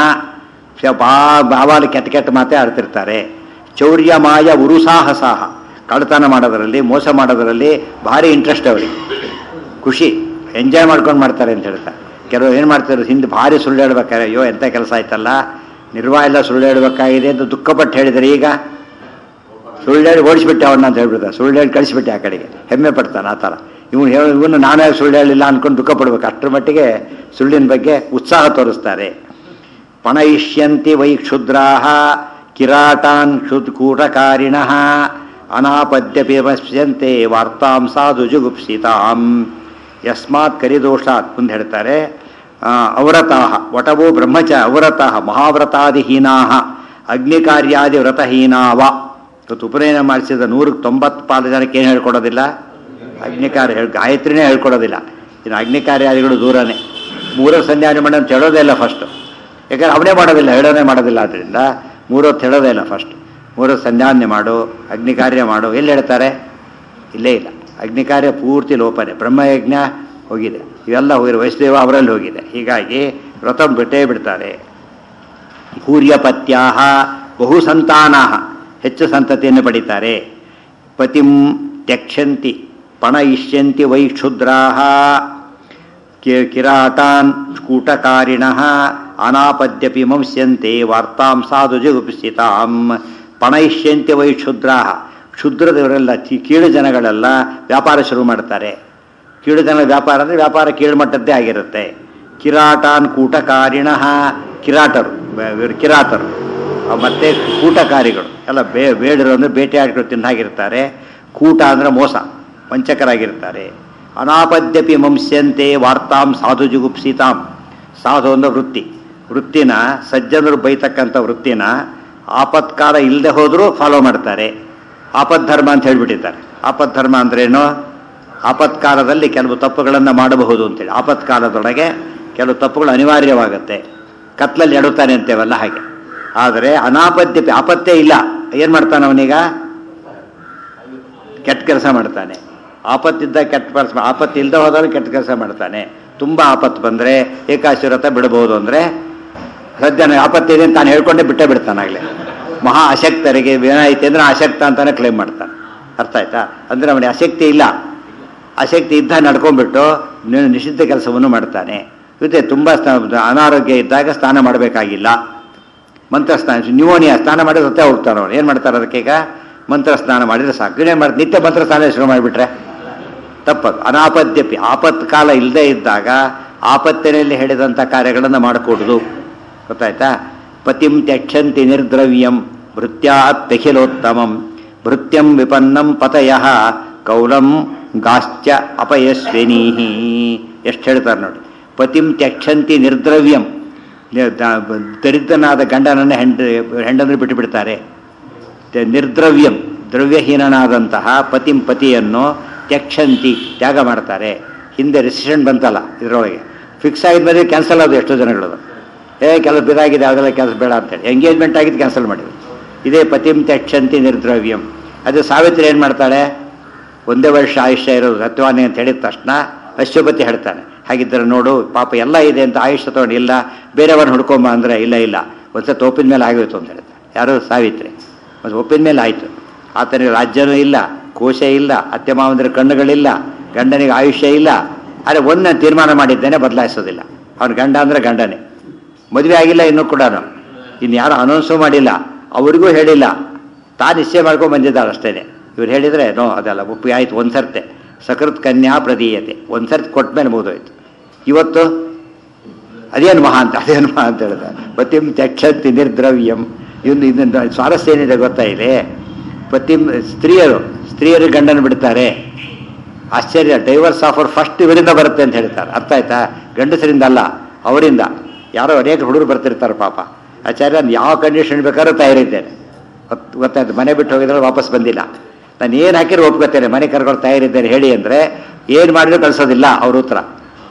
ಬಾವಾಲು ಕೆಟ್ಟ ಕೆಟ್ಟ ಮಾತೇ ಆಡ್ತಿರ್ತಾರೆ ಚೌರ್ಯಮಾಯ ಉರುಸಾಹಸಾಹ ಕಳ್ತನ ಮಾಡೋದರಲ್ಲಿ ಮೋಸ ಮಾಡೋದರಲ್ಲಿ ಭಾರಿ ಇಂಟ್ರೆಸ್ಟ್ ಅವರಿಗೆ ಖುಷಿ ಎಂಜಾಯ್ ಮಾಡ್ಕೊಂಡು ಮಾಡ್ತಾರೆ ಅಂತ ಹೇಳ್ತಾರೆ ಕೆಲವರು ಏನು ಮಾಡ್ತಾರೆ ಹಿಂದೆ ಭಾರಿ ಸುಳ್ಳು ಹೇಳ್ಬೇಕಾರೆ ಅಯ್ಯೋ ಎಂಥ ಕೆಲಸ ಆಯ್ತಲ್ಲ ನಿರ್ವಾಹ ಎಲ್ಲ ಸುಳ್ಳು ಹೇಳ್ಬೇಕಾಗಿದೆ ಅಂತ ದುಃಖಪಟ್ಟು ಹೇಳಿದರೆ ಈಗ ಸುಳ್ಳು ಹೇಳಿ ಓಡಿಸ್ಬಿಟ್ಟೆ ಅವನ್ನ ಅಂತ ಹೇಳ್ಬಿಡ್ತಾರೆ ಸುಳ್ಳು ಹೇಳಿ ಕಳಿಸ್ಬಿಟ್ಟೆ ಆ ಕಡೆಗೆ ಹೆಮ್ಮೆ ಪಡ್ತಾನೆ ಆ ಥರ ಇವನು ಹೇಳಿ ಇವನು ನಾನೇ ಸುಳ್ಳು ಹೇಳಿಲ್ಲ ಅನ್ಕೊಂಡು ದುಃಖ ಪಡ್ಬೇಕು ಅಷ್ಟರ ಮಟ್ಟಿಗೆ ಸುಳ್ಳಿನ ಬಗ್ಗೆ ಉತ್ಸಾಹ ತೋರಿಸ್ತಾರೆ ಪಣಯಿಷ್ಯಂತಿ ವೈ ಕ್ಷುದ್ರಾಹ ಕಿರಾಟಾನ್ ಕ್ಷುದ್ ಕೂಟಕಾರಿಣಃ ಅನಾಪದ್ಯಪಿ ಪಶ್ಯಂತೆ ವಾರ್ತಾಂ ಸಾಧು ಜುಗುಪ್ಸಿತಾಂ ಯಸ್ಮಾತ್ ಕರಿದೋಷಾತ್ ಮುಂದೆ ಹೇಳ್ತಾರೆ ಆ, ಅವರತಾಹ ವಟವೋ ಬ್ರಹ್ಮಚ ಅವರತಾಹ ಮಹಾವ್ರತಾದಿಹೀನಾಹ ಅಗ್ನಿಕಾರ್ಯಾದಿ ವ್ರತಹೀನಾವ ಇವತ್ತು ಉಪನಯನ ಮಾಡಿಸಿದ ನೂರಕ್ಕೆ ತೊಂಬತ್ತು ಪಾಲು ಜನಕ್ಕೆ ಏನು ಹೇಳ್ಕೊಡೋದಿಲ್ಲ ಅಗ್ನಿಕಾರ್ಯ ಹೇಳಿ ಗಾಯತ್ರಿನೇ ಹೇಳ್ಕೊಡೋದಿಲ್ಲ ಇನ್ನು ಅಗ್ನಿಕಾರ್ಯಾದಿಗಳು ದೂರನೇ ಮೂರ ಸಂಧ್ಯಾನ ಮಾಡಿ ಅಂತ ಹೇಳೋದೇ ಇಲ್ಲ ಫಸ್ಟು ಯಾಕಂದ್ರೆ ಅವನೇ ಮಾಡೋದಿಲ್ಲ ಹೇಳೋನೇ ಮಾಡೋದಿಲ್ಲ ಆದ್ದರಿಂದ ಮೂರೊತ್ತು ಹೇಳೋದೇ ಇಲ್ಲ ಫಸ್ಟ್ ಮೂರೊತ್ತು ಸಂಧ್ಯಾನ್ಯ ಮಾಡು ಅಗ್ನಿ ಕಾರ್ಯ ಮಾಡು ಎಲ್ಲಿ ಹೇಳ್ತಾರೆ ಇಲ್ಲೇ ಇಲ್ಲ ಅಗ್ನಿ ಕಾರ್ಯ ಪೂರ್ತಿ ಲೋಪನೆ ಬ್ರಹ್ಮಯಜ್ಞ ಹೋಗಿದೆ ಇವೆಲ್ಲ ಹೋಗಿರೋ ವೈಷ್ಣವ ಅವರಲ್ಲಿ ಹೋಗಿದೆ ಹೀಗಾಗಿ ವ್ರತ ಬಿಟ್ಟೇ ಬಿಡ್ತಾರೆ ಭೂರ್ಯಪತ್ಯಾಹ ಬಹು ಸಂತಾನಾಹ ಹೆಚ್ಚು ಸಂತತಿಯನ್ನು ಪಡಿತಾರೆ ಪತಿಂ ತ್ಯಕ್ಷಂತಿ ಪಣಯಿಷ್ಯಂತಿ ವೈ ಕ್ಷುದ್ರಾಹ ಕಿ- ಕಿರಾಟಾನ್ ಕೂಟಕಾರಿಣಃ ಅನಾಪದ್ಯಪಿ ಮಂಸ್ಯಂತೆ ವಾರ್ತಾಂ ಸಾಧು ಜಗುಪ್ಸಿತಾಂ ಪಣಯಿಷ್ಯಂತೆ ವೈ ಕ್ಷುದ್ರಾಹ ಕ್ಷುದ್ರದವರೆಲ್ಲ ಚಿ- ಕೀಳು ಜನಗಳೆಲ್ಲ ವ್ಯಾಪಾರ ಶುರು ಮಾಡ್ತಾರೆ ಕೀಳು ಜನ ವ್ಯಾಪಾರ ಅಂದರೆ ವ್ಯಾಪಾರ ಕೀಳ್ಮಟ್ಟದ್ದೇ ಆಗಿರುತ್ತೆ ಕಿರಾಟಾನ್ ಕೂಟಕಾರಿಣಃ ಕಿರಾಟರು ಬ- ಇವ್ರು ಕಿರಾತರು ಆ ಮತ್ತೆ ಕೂಟಕಾರಿಗಳು ಎಲ್ಲ ಬೇ ಬೇಡರು ಅಂದರೆ ಬೇಟೆಯಾಡಿಗಳು ತಿನ್ನಾಗಿರ್ತಾರೆ ಕೂಟ ಅಂದರೆ ಮೋಸ ವಂಚಕರಾಗಿರ್ತಾರೆ ಅನಾಪದ್ಯಪಿ ಮಂಸ್ಯಂತೆ ವಾರ್ತಾಂ ಸಾಧು ಜುಗುಪ್ಸಿತಾಂ ಸಾಧು ಅನ್ನೋ ವೃತ್ತಿ ವೃತ್ತಿನ ಸಜ್ಜನರು ಬೈತಕ್ಕಂಥ ವೃತ್ತಿನ ಆಪತ್ಕಾಲ ಇಲ್ಲದೆ ಹೋದರೂ ಫಾಲೋ ಮಾಡ್ತಾರೆ ಆಪದ್ಧರ್ಮ ಅಂತ ಹೇಳ್ಬಿಟ್ಟಿದ್ದಾರೆ ಆಪದ್ಧರ್ಮ ಅಂದ್ರೇನು ಆಪತ್ಕಾಲದಲ್ಲಿ ಕೆಲವು ತಪ್ಪುಗಳನ್ನು ಮಾಡಬಹುದು ಅಂತೇಳಿ ಆಪತ್ಕಾಲದೊಳಗೆ ಕೆಲವು ತಪ್ಪುಗಳು ಅನಿವಾರ್ಯವಾಗುತ್ತೆ ಕತ್ಲಲ್ಲಿ ಎಡುತ್ತಾನೆ ಅಂತೇವಲ್ಲ ಹಾಗೆ ಆದರೆ ಅನಾಪದ್ಯಪಿ ಆಪತ್ತೇ ಇಲ್ಲ ಏನು ಮಾಡ್ತಾನೆ ಅವನೀಗ ಕೆಟ್ಟ ಕೆಲಸ ಮಾಡ್ತಾನೆ ಆಪತ್ತಿದ್ದ ಕೆಟ್ಟ ಕೆಲಸ ಆಪತ್ತು ಇಲ್ಲದೆ ಹೋದಾಗ ಕೆಟ್ಟ ಕೆಲಸ ಮಾಡ್ತಾನೆ ತುಂಬ ಆಪತ್ತು ಬಂದರೆ ಏಕಾಶಿ ವ್ರತ ಬಿಡಬಹುದು ಅಂದರೆ ಸದ್ಯ ನನಗೆ ಆಪತ್ತಿದೆ ಅಂತ ತಾನು ಹೇಳ್ಕೊಂಡೇ ಬಿಟ್ಟೇ ಬಿಡ್ತಾನಾಗಲೇ ಮಹಾ ಅಶಕ್ತರಿಗೆ ಏನಾಯ್ತು ಅಂದರೆ ಅಶಕ್ತ ಅಂತಾನೆ ಕ್ಲೇಮ್ ಮಾಡ್ತಾನೆ ಅರ್ಥ ಆಯ್ತಾ ಅಂದರೆ ಅವನಿಗೆ ಆಸಕ್ತಿ ಇಲ್ಲ ಆಸಕ್ತಿ ಇದ್ದ ನಡ್ಕೊಂಡ್ಬಿಟ್ಟು ನಿ- ನಿಷಿದ್ಧ ಕೆಲಸವನ್ನು ಮಾಡ್ತಾನೆ ಜೊತೆ ತುಂಬ ಅನಾರೋಗ್ಯ ಇದ್ದಾಗ ಸ್ನಾನ ಮಾಡಬೇಕಾಗಿಲ್ಲ ಮಂತ್ರ ಸ್ನಾನ ನ್ಯೂಮೋನಿಯಾ ಸ್ನಾನ ಮಾಡಿ ಸತ್ತೇ ಹೋಗ್ತಾನೆ ಅವನು ಏನು ಮಾಡ್ತಾರೆ ಅದಕ್ಕೆ ಈಗ ಮಂತ್ರ ಸ್ನಾನ ಮಾಡಿದ್ರೆ ಸಾಕು ಏನು ಮಾಡಿ ನಿತ್ಯ ಮಂತ್ರ ಸ್ನಾನ ಶುರು ಮಾಡಿಬಿಟ್ರೆ ತಪ್ಪದು ಅನಾಪದ್ಯಪಿ ಆಪತ್ ಕಾಲ ಇಲ್ಲದೆ ಇದ್ದಾಗ ಆಪತ್ತಿನಲ್ಲಿ ಹೇಳಿದಂಥ ಕಾರ್ಯಗಳನ್ನು ಮಾಡಿಕೊಡುದು ಗೊತ್ತಾಯ್ತಾ ಪತಿಂ ತ್ಯಕ್ಷಂತಿ ನಿರ್ದ್ರವ್ಯಂ ಭೃತ್ಯಾತ್ಯಖಿಲೋತ್ತಮಂ ಭೃತ್ಯಂ ವಿಪನ್ನಂ ಪತಯ ಕೌಲಂ ಗಾಶ್ಚ ಅಪಯಸ್ವಿನೀಹಿ ಎಷ್ಟು ಹೇಳ್ತಾರೆ ನೋಡಿ ಪತಿಂ ತ್ಯಕ್ಷಂತಿ ನಿರ್ದ್ರವ್ಯಂ ನಿ- ದ- ದರಿದ್ರನಾದ ಗಂಡನನ್ನು ಹೆಂಡ ಹೆಂಡಂದ್ರೆ ಬಿಟ್ಟು ಬಿಡ್ತಾರೆ ತ- ನಿರ್ದ್ರವ್ಯಂ ದ್ರವ್ಯಹೀನನಾದಂತಹ ಪತಿಂ ಪತಿಯನ್ನು ತ್ಯಕ್ಷಂತಿ ತ್ಯಾಗ ಮಾಡ್ತಾರೆ ಹಿಂದೆ ರೆಸಿಷನ್ ಬಂತಲ್ಲ ಇದರೊಳಗೆ ಫಿಕ್ಸ್ ಆಗಿದ್ಮೇಲೆ ಕ್ಯಾನ್ಸಲ್ ಆದವು ಎಷ್ಟೋ ಜನಗಳದು ಏ ಕೆಲವು ಬಿದಾಗಿದೆ ಅದೆಲ್ಲ ಕೆಲಸ ಬೇಡ ಅಂತೇಳಿ ಎಂಗೇಜ್ಮೆಂಟ್ ಆಗಿದ್ದು ಕ್ಯಾನ್ಸಲ್ ಮಾಡಿದ್ರು ಇದೇ ಪತಿಂ ತ್ಯಕ್ಷಂತಿ ನಿರ್ದ್ರವ್ಯಂ ಅದು ಸಾವಿತ್ರಿ ಏನು ಮಾಡ್ತಾಳೆ ಒಂದೇ ವರ್ಷ ಆಯುಷ್ಯ ಇರೋದು ಸತ್ಯವಾನಿ ಅಂತ ಹೇಳಿದ ತಕ್ಷಣ ಅಶ್ವಪತಿ ಹೇಳ್ತಾನೆ ಹಾಗಿದ್ದರೆ ನೋಡು ಪಾಪ ಎಲ್ಲ ಇದೆ ಅಂತ ಆಯುಷ್ಯ ತಗೊಂಡು ಇಲ್ಲ ಬೇರೆಯವ್ರನ್ನ ಹುಡ್ಕೊಂಬ ಅಂದರೆ ಇಲ್ಲ ಇಲ್ಲ ಒಂದ್ಸತಿ ಒಪ್ಪಿದ ಮೇಲೆ ಆಗೋಯ್ತು ಅಂತ ಹೇಳ್ತಾರೆ ಯಾರು ಸಾವಿತ್ರಿ ಒಂದು ಒಪ್ಪಿದ ಮೇಲೆ ಆಯಿತು ಆತನಿಗೆ ರಾಜ್ಯನೂ ಇಲ್ಲ ಕೋಶ ಇಲ್ಲ ಅತ್ತೆ ಮಾವಂದ್ರ ಕಣ್ಣುಗಳಿಲ್ಲ ಗಂಡನಿಗೆ ಆಯುಷ್ಯ ಇಲ್ಲ ಆದರೆ ಒಂದನ್ನ ತೀರ್ಮಾನ ಮಾಡಿದ್ದೇನೆ ಬದಲಾಯಿಸೋದಿಲ್ಲ ಅವನ ಗಂಡ ಅಂದರೆ ಗಂಡನೇ ಮದುವೆ ಆಗಿಲ್ಲ ಇನ್ನೂ ಕೂಡ ಇನ್ನು ಯಾರು ಅನೌನ್ಸು ಮಾಡಿಲ್ಲ ಅವರಿಗೂ ಹೇಳಿಲ್ಲ ತಾ ನಿಶ್ಚಯ ಮಾಡ್ಕೊಂಡು ಬಂದಿದ್ದಾಳೆ ಅಷ್ಟೇ ಇವ್ರು ಹೇಳಿದರೆ ನೋ ಅದಲ್ಲ ಒಪ್ಪಿಗೆ ಆಯ್ತು ಒಂದು ಸರ್ತೆ ಸಕೃತ್ ಕನ್ಯಾ ಪ್ರದೀಯತೆ ಒಂದು ಸರ್ತಿ ಕೊಟ್ಟ ಮೇಲೆ ಮುಗಿದೋಯ್ತು ಇವತ್ತು ಅದೇನು ಮಹಾ ಅಂತ ಅದೇನು ಮಹಾ ಅಂತ ಹೇಳ್ತಾರೆ ಪತಿಂ ತ್ಯಕ್ಷಂತಿ ನಿರ್ದ್ರವ್ಯಂ ಇನ್ನು ಇದನ್ನು ಸ್ವಾರಸ್ಯ ಏನಿದೆ ಗೊತ್ತಾ ಇಲ್ಲಿ ಪತಿಂ ಸ್ತ್ರೀಯರು ಸ್ತ್ರೀಯರು ಗಂಡನ ಬಿಡ್ತಾರೆ ಆಶ್ಚರ್ಯ ಡೈವರ್ಸ್ ಆಫರ್ ಫಸ್ಟ್ ಇವರಿಂದ ಬರುತ್ತೆ ಅಂತ ಹೇಳ್ತಾರೆ ಅರ್ಥ ಆಯ್ತಾ ಗಂಡಸರಿಂದ ಅಲ್ಲ ಅವರಿಂದ ಯಾರೋ ಅನೇಕ ಹುಡುಗರು ಬರ್ತಿರ್ತಾರೆ ಪಾಪ ಆಚಾರ್ಯ ನಾನು ಯಾವ ಕಂಡೀಷನ್ ಬೇಕಾದ್ರೂ ತಯಾರಿದ್ದೇನೆ ಗೊತ್- ಗೊತ್ತಾಯ್ತು ಮನೆ ಬಿಟ್ಟು ಹೋಗಿದ್ರೆ ವಾಪಸ್ ಬಂದಿಲ್ಲ ನಾನು ಏನು ಹಾಕಿರೋ ಒಪ್ಕೋತೇನೆ ಮನೆ ಕರ್ಕೊಂಡು ತಯಾರಿದ್ದೇನೆ ಹೇಳಿ ಅಂದರೆ ಏನು ಮಾಡಿದ್ರು ಕಳಿಸೋದಿಲ್ಲ ಅವ್ರ ಉತ್ತರ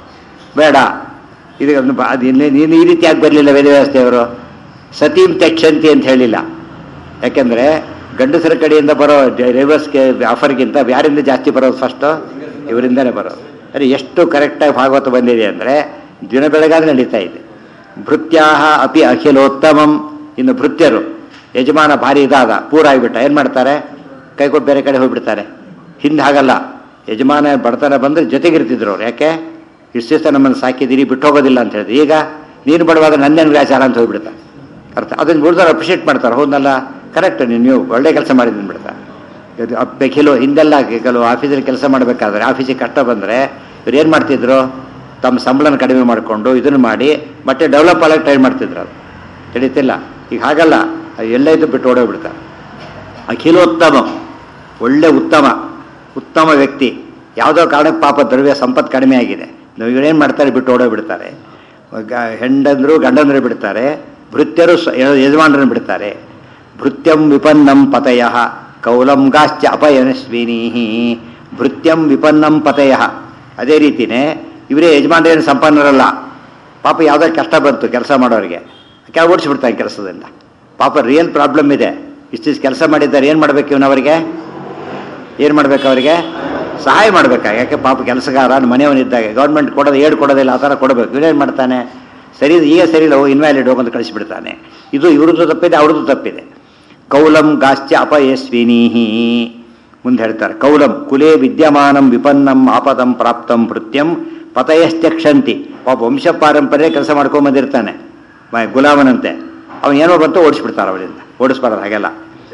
ಬೇಡ ಇದು ಒಂದು ಬ- ಅದು ಇನ್ನೇ- ನೀನು ಈ ರೀತಿ ಯಾಕೆ ಬರಲಿಲ್ಲ ವೇದವ್ಯವಸ್ಥೆಯವರು ಸತೀಂ ತೆಕ್ಷಂತಿ ಅಂತ ಹೇಳಿಲ್ಲ ಯಾಕೆಂದರೆ ಗಂಡಸರ ಕಡೆಯಿಂದ ಬರೋ ಡ್ರೈವರ್ಸ್ಗೆ ಆಫರ್ಗಿಂತ ಯಾರಿಂದ ಜಾಸ್ತಿ ಬರೋದು ಫಸ್ಟು ಇವರಿಂದನೇ ಬರೋದು ಅರೆ ಎಷ್ಟು ಕರೆಕ್ಟಾಗಿ ಭಾಗವತ ಬಂದಿದೆ ಅಂದರೆ ದಿನ ಬೆಳಗಾದ್ರೆ ನಡೀತಾ ಇದೆ ಭೃತ್ಯಾಹ ಅಪಿ ಅಖಿಲೋತ್ತಮಂ ಇನ್ನು ಭೃತ್ಯರು ಯಜಮಾನ ಭಾರಿ ಇದಾದ ಪೂರ ಆಗಿಬಿಟ್ಟ ಏನು ಮಾಡ್ತಾರೆ ಕೈ ಕೊಟ್ಟು ಬೇರೆ ಕಡೆ ಹೋಗ್ಬಿಡ್ತಾರೆ ಹಿಂದೆ ಹಾಗಲ್ಲ ಯಜಮಾನ ಬಡತನ ಬಂದರೆ ಜೊತೆಗಿರ್ತಿದ್ರು ಅವ್ರು ಯಾಕೆ ಇಷ್ಟು ದಿವಸ ನಮ್ಮನ್ನು ಸಾಕಿದ್ದೀರಿ ಬಿಟ್ಟು ಹೋಗೋದಿಲ್ಲ ಅಂತ ಹೇಳಿದ್ರೆ ಈಗ ನೀನು ಬಡವಾದ್ರೆ ನನ್ನೇನು ಗ್ರಾಚಾರ ಅಂತ ಹೋಗ್ಬಿಡ್ತಾರೆ ಅರ್ಥ ಅದನ್ನು ಉಳಿದವ್ರು ಅಪ್ರಿಷಿಯೇಟ್ ಮಾಡ್ತಾರೆ ಹೌದಲ್ಲ ಕರೆಕ್ಟ್ ನೀವು ಒಳ್ಳೆ ಕೆಲಸ ಮಾಡಿದ್ದೀನಿ ಬಿಡ್ತಾರೆ ಇದು ಅಪ್ಪೆ ಕೆಲವು ಹಿಂದೆಲ್ಲ ಕೆಲವು ಆಫೀಸಲ್ಲಿ ಕೆಲಸ ಮಾಡಬೇಕಾದ್ರೆ ಆಫೀಸಿಗೆ ಕಷ್ಟ ಬಂದರೆ ಇವ್ರು ಏನು ಮಾಡ್ತಿದ್ರು ತಮ್ಮ ಸಂಬಳನ ಕಡಿಮೆ ಮಾಡಿಕೊಂಡು ಇದನ್ನು ಮಾಡಿ ಮತ್ತೆ ಡೆವಲಪ್ ಆಗಕ್ಕೆ ಟ್ರೈ ಮಾಡ್ತಿದ್ರು ಅದು ತಿಳಿತಿಲ್ಲ ಈಗ ಹಾಗಲ್ಲ ಅದು ಎಲ್ಲ ಇದ್ದು ಬಿಟ್ಟು ಓಡೋಗ್ಬಿಡ್ತಾರೆ ಅಖಿಲೋತ್ತಮ ಒಳ್ಳೆ ಉತ್ತಮ ಉತ್ತಮ ವ್ಯಕ್ತಿ ಯಾವುದೋ ಕಾರಣಕ್ಕೆ ಪಾಪ ದ್ರವ್ಯ ಸಂಪತ್ತು ಕಡಿಮೆ ಆಗಿದೆ ನಾವು ಇವರೇನು ಮಾಡ್ತಾರೆ ಬಿಟ್ಟು ಓಡೋಗ್ಬಿಡ್ತಾರೆ ಗ- ಹೆಂಡಂದ್ರು ಗಂಡಂದ್ರು ಬಿಡ್ತಾರೆ ಭೃತ್ಯರು ಸ- ಯಜಮಾನರನ್ನು ಬಿಡ್ತಾರೆ ಭೃತ್ಯಂ ವಿಪನ್ನಂ ಪತಯ ಕೌಲಂಗಾಶ್ಚ ಅಪಯನಸ್ವಿನೀ ಭೃತ್ಯಂ ವಿಪನ್ನಂ ಪತಯ ಅದೇ ರೀತಿನೇ ಇವರೇ ಯಜಮಾನರೇನು ಸಂಪನ್ನರಲ್ಲ ಪಾಪ ಯಾವುದೋ ಕಷ್ಟ ಬಂತು ಕೆಲಸ ಮಾಡೋರಿಗೆ ಕೆಲ ಓಡಿಸ್ಬಿಡ್ತಾರೆ ಕೆಲಸದಿಂದ ಪಾಪ ರಿಯಲ್ ಪ್ರಾಬ್ಲಮ್ ಇದೆ ಇಷ್ಟಿಷ್ಟು ಕೆಲಸ ಮಾಡಿದ್ದಾರೆ ಏನು ಮಾಡ್ಬೇಕು ಇವನವರಿಗೆ ಏನು ಮಾಡ್ಬೇಕು ಅವರಿಗೆ ಸಹಾಯ ಮಾಡ್ಬೇಕಾ ಯಾಕೆ ಪಾಪ ಕೆಲಸಗಾರ ಮನೆಯವನಿದ್ದಾಗ ಗೌರ್ಮೆಂಟ್ ಕೊಡೋದು ಏಡ್ ಕೊಡೋದಿಲ್ಲ ಆ ಥರ ಕೊಡಬೇಕು ಇವನೇನು ಮಾಡ್ತಾನೆ ಸರಿ ಈಗ ಸರಿ ಇಲ್ಲ ಇನ್ವ್ಯಾಲಿಡ್ ಹೋಗಂತ ಕಳಿಸಿಬಿಡ್ತಾನೆ ಇದು ಇವ್ರದ್ದು ತಪ್ಪಿದೆ ಅವ್ರದ್ದು ತಪ್ಪಿದೆ ಕೌಲಂ ಗಾಶ್ಚ ಅಪಯಸ್ವಿನೀಹಿ ಮುಂದೆ ಹೇಳ್ತಾರೆ ಕೌಲಂ ಕುಲೇ ವಿದ್ಯಮಾನಂ ವಿಪನ್ನಂ ಆಪದಂ ಪ್ರಾಪ್ತಂ ಭೃತ್ಯಂ ಪತಯಶ್ಚಕ್ಷಂತಿ ಪಾಪ ವಂಶ ಪಾರಂಪರ್ಯ ಕೆಲಸ ಮಾಡ್ಕೊಂಡ್ ಬಂದಿರ್ತಾನೆ ಮ- ಗುಲಾಮನಂತೆ ಅವನು ಏನೋ ಬಂತು ಓಡಿಸ್ಬಿಡ್ತಾರೆ ಅವರಿಂದ ಓಡಿಸ್ಬಾರ್ದು ಹಾಗೆಲ್ಲ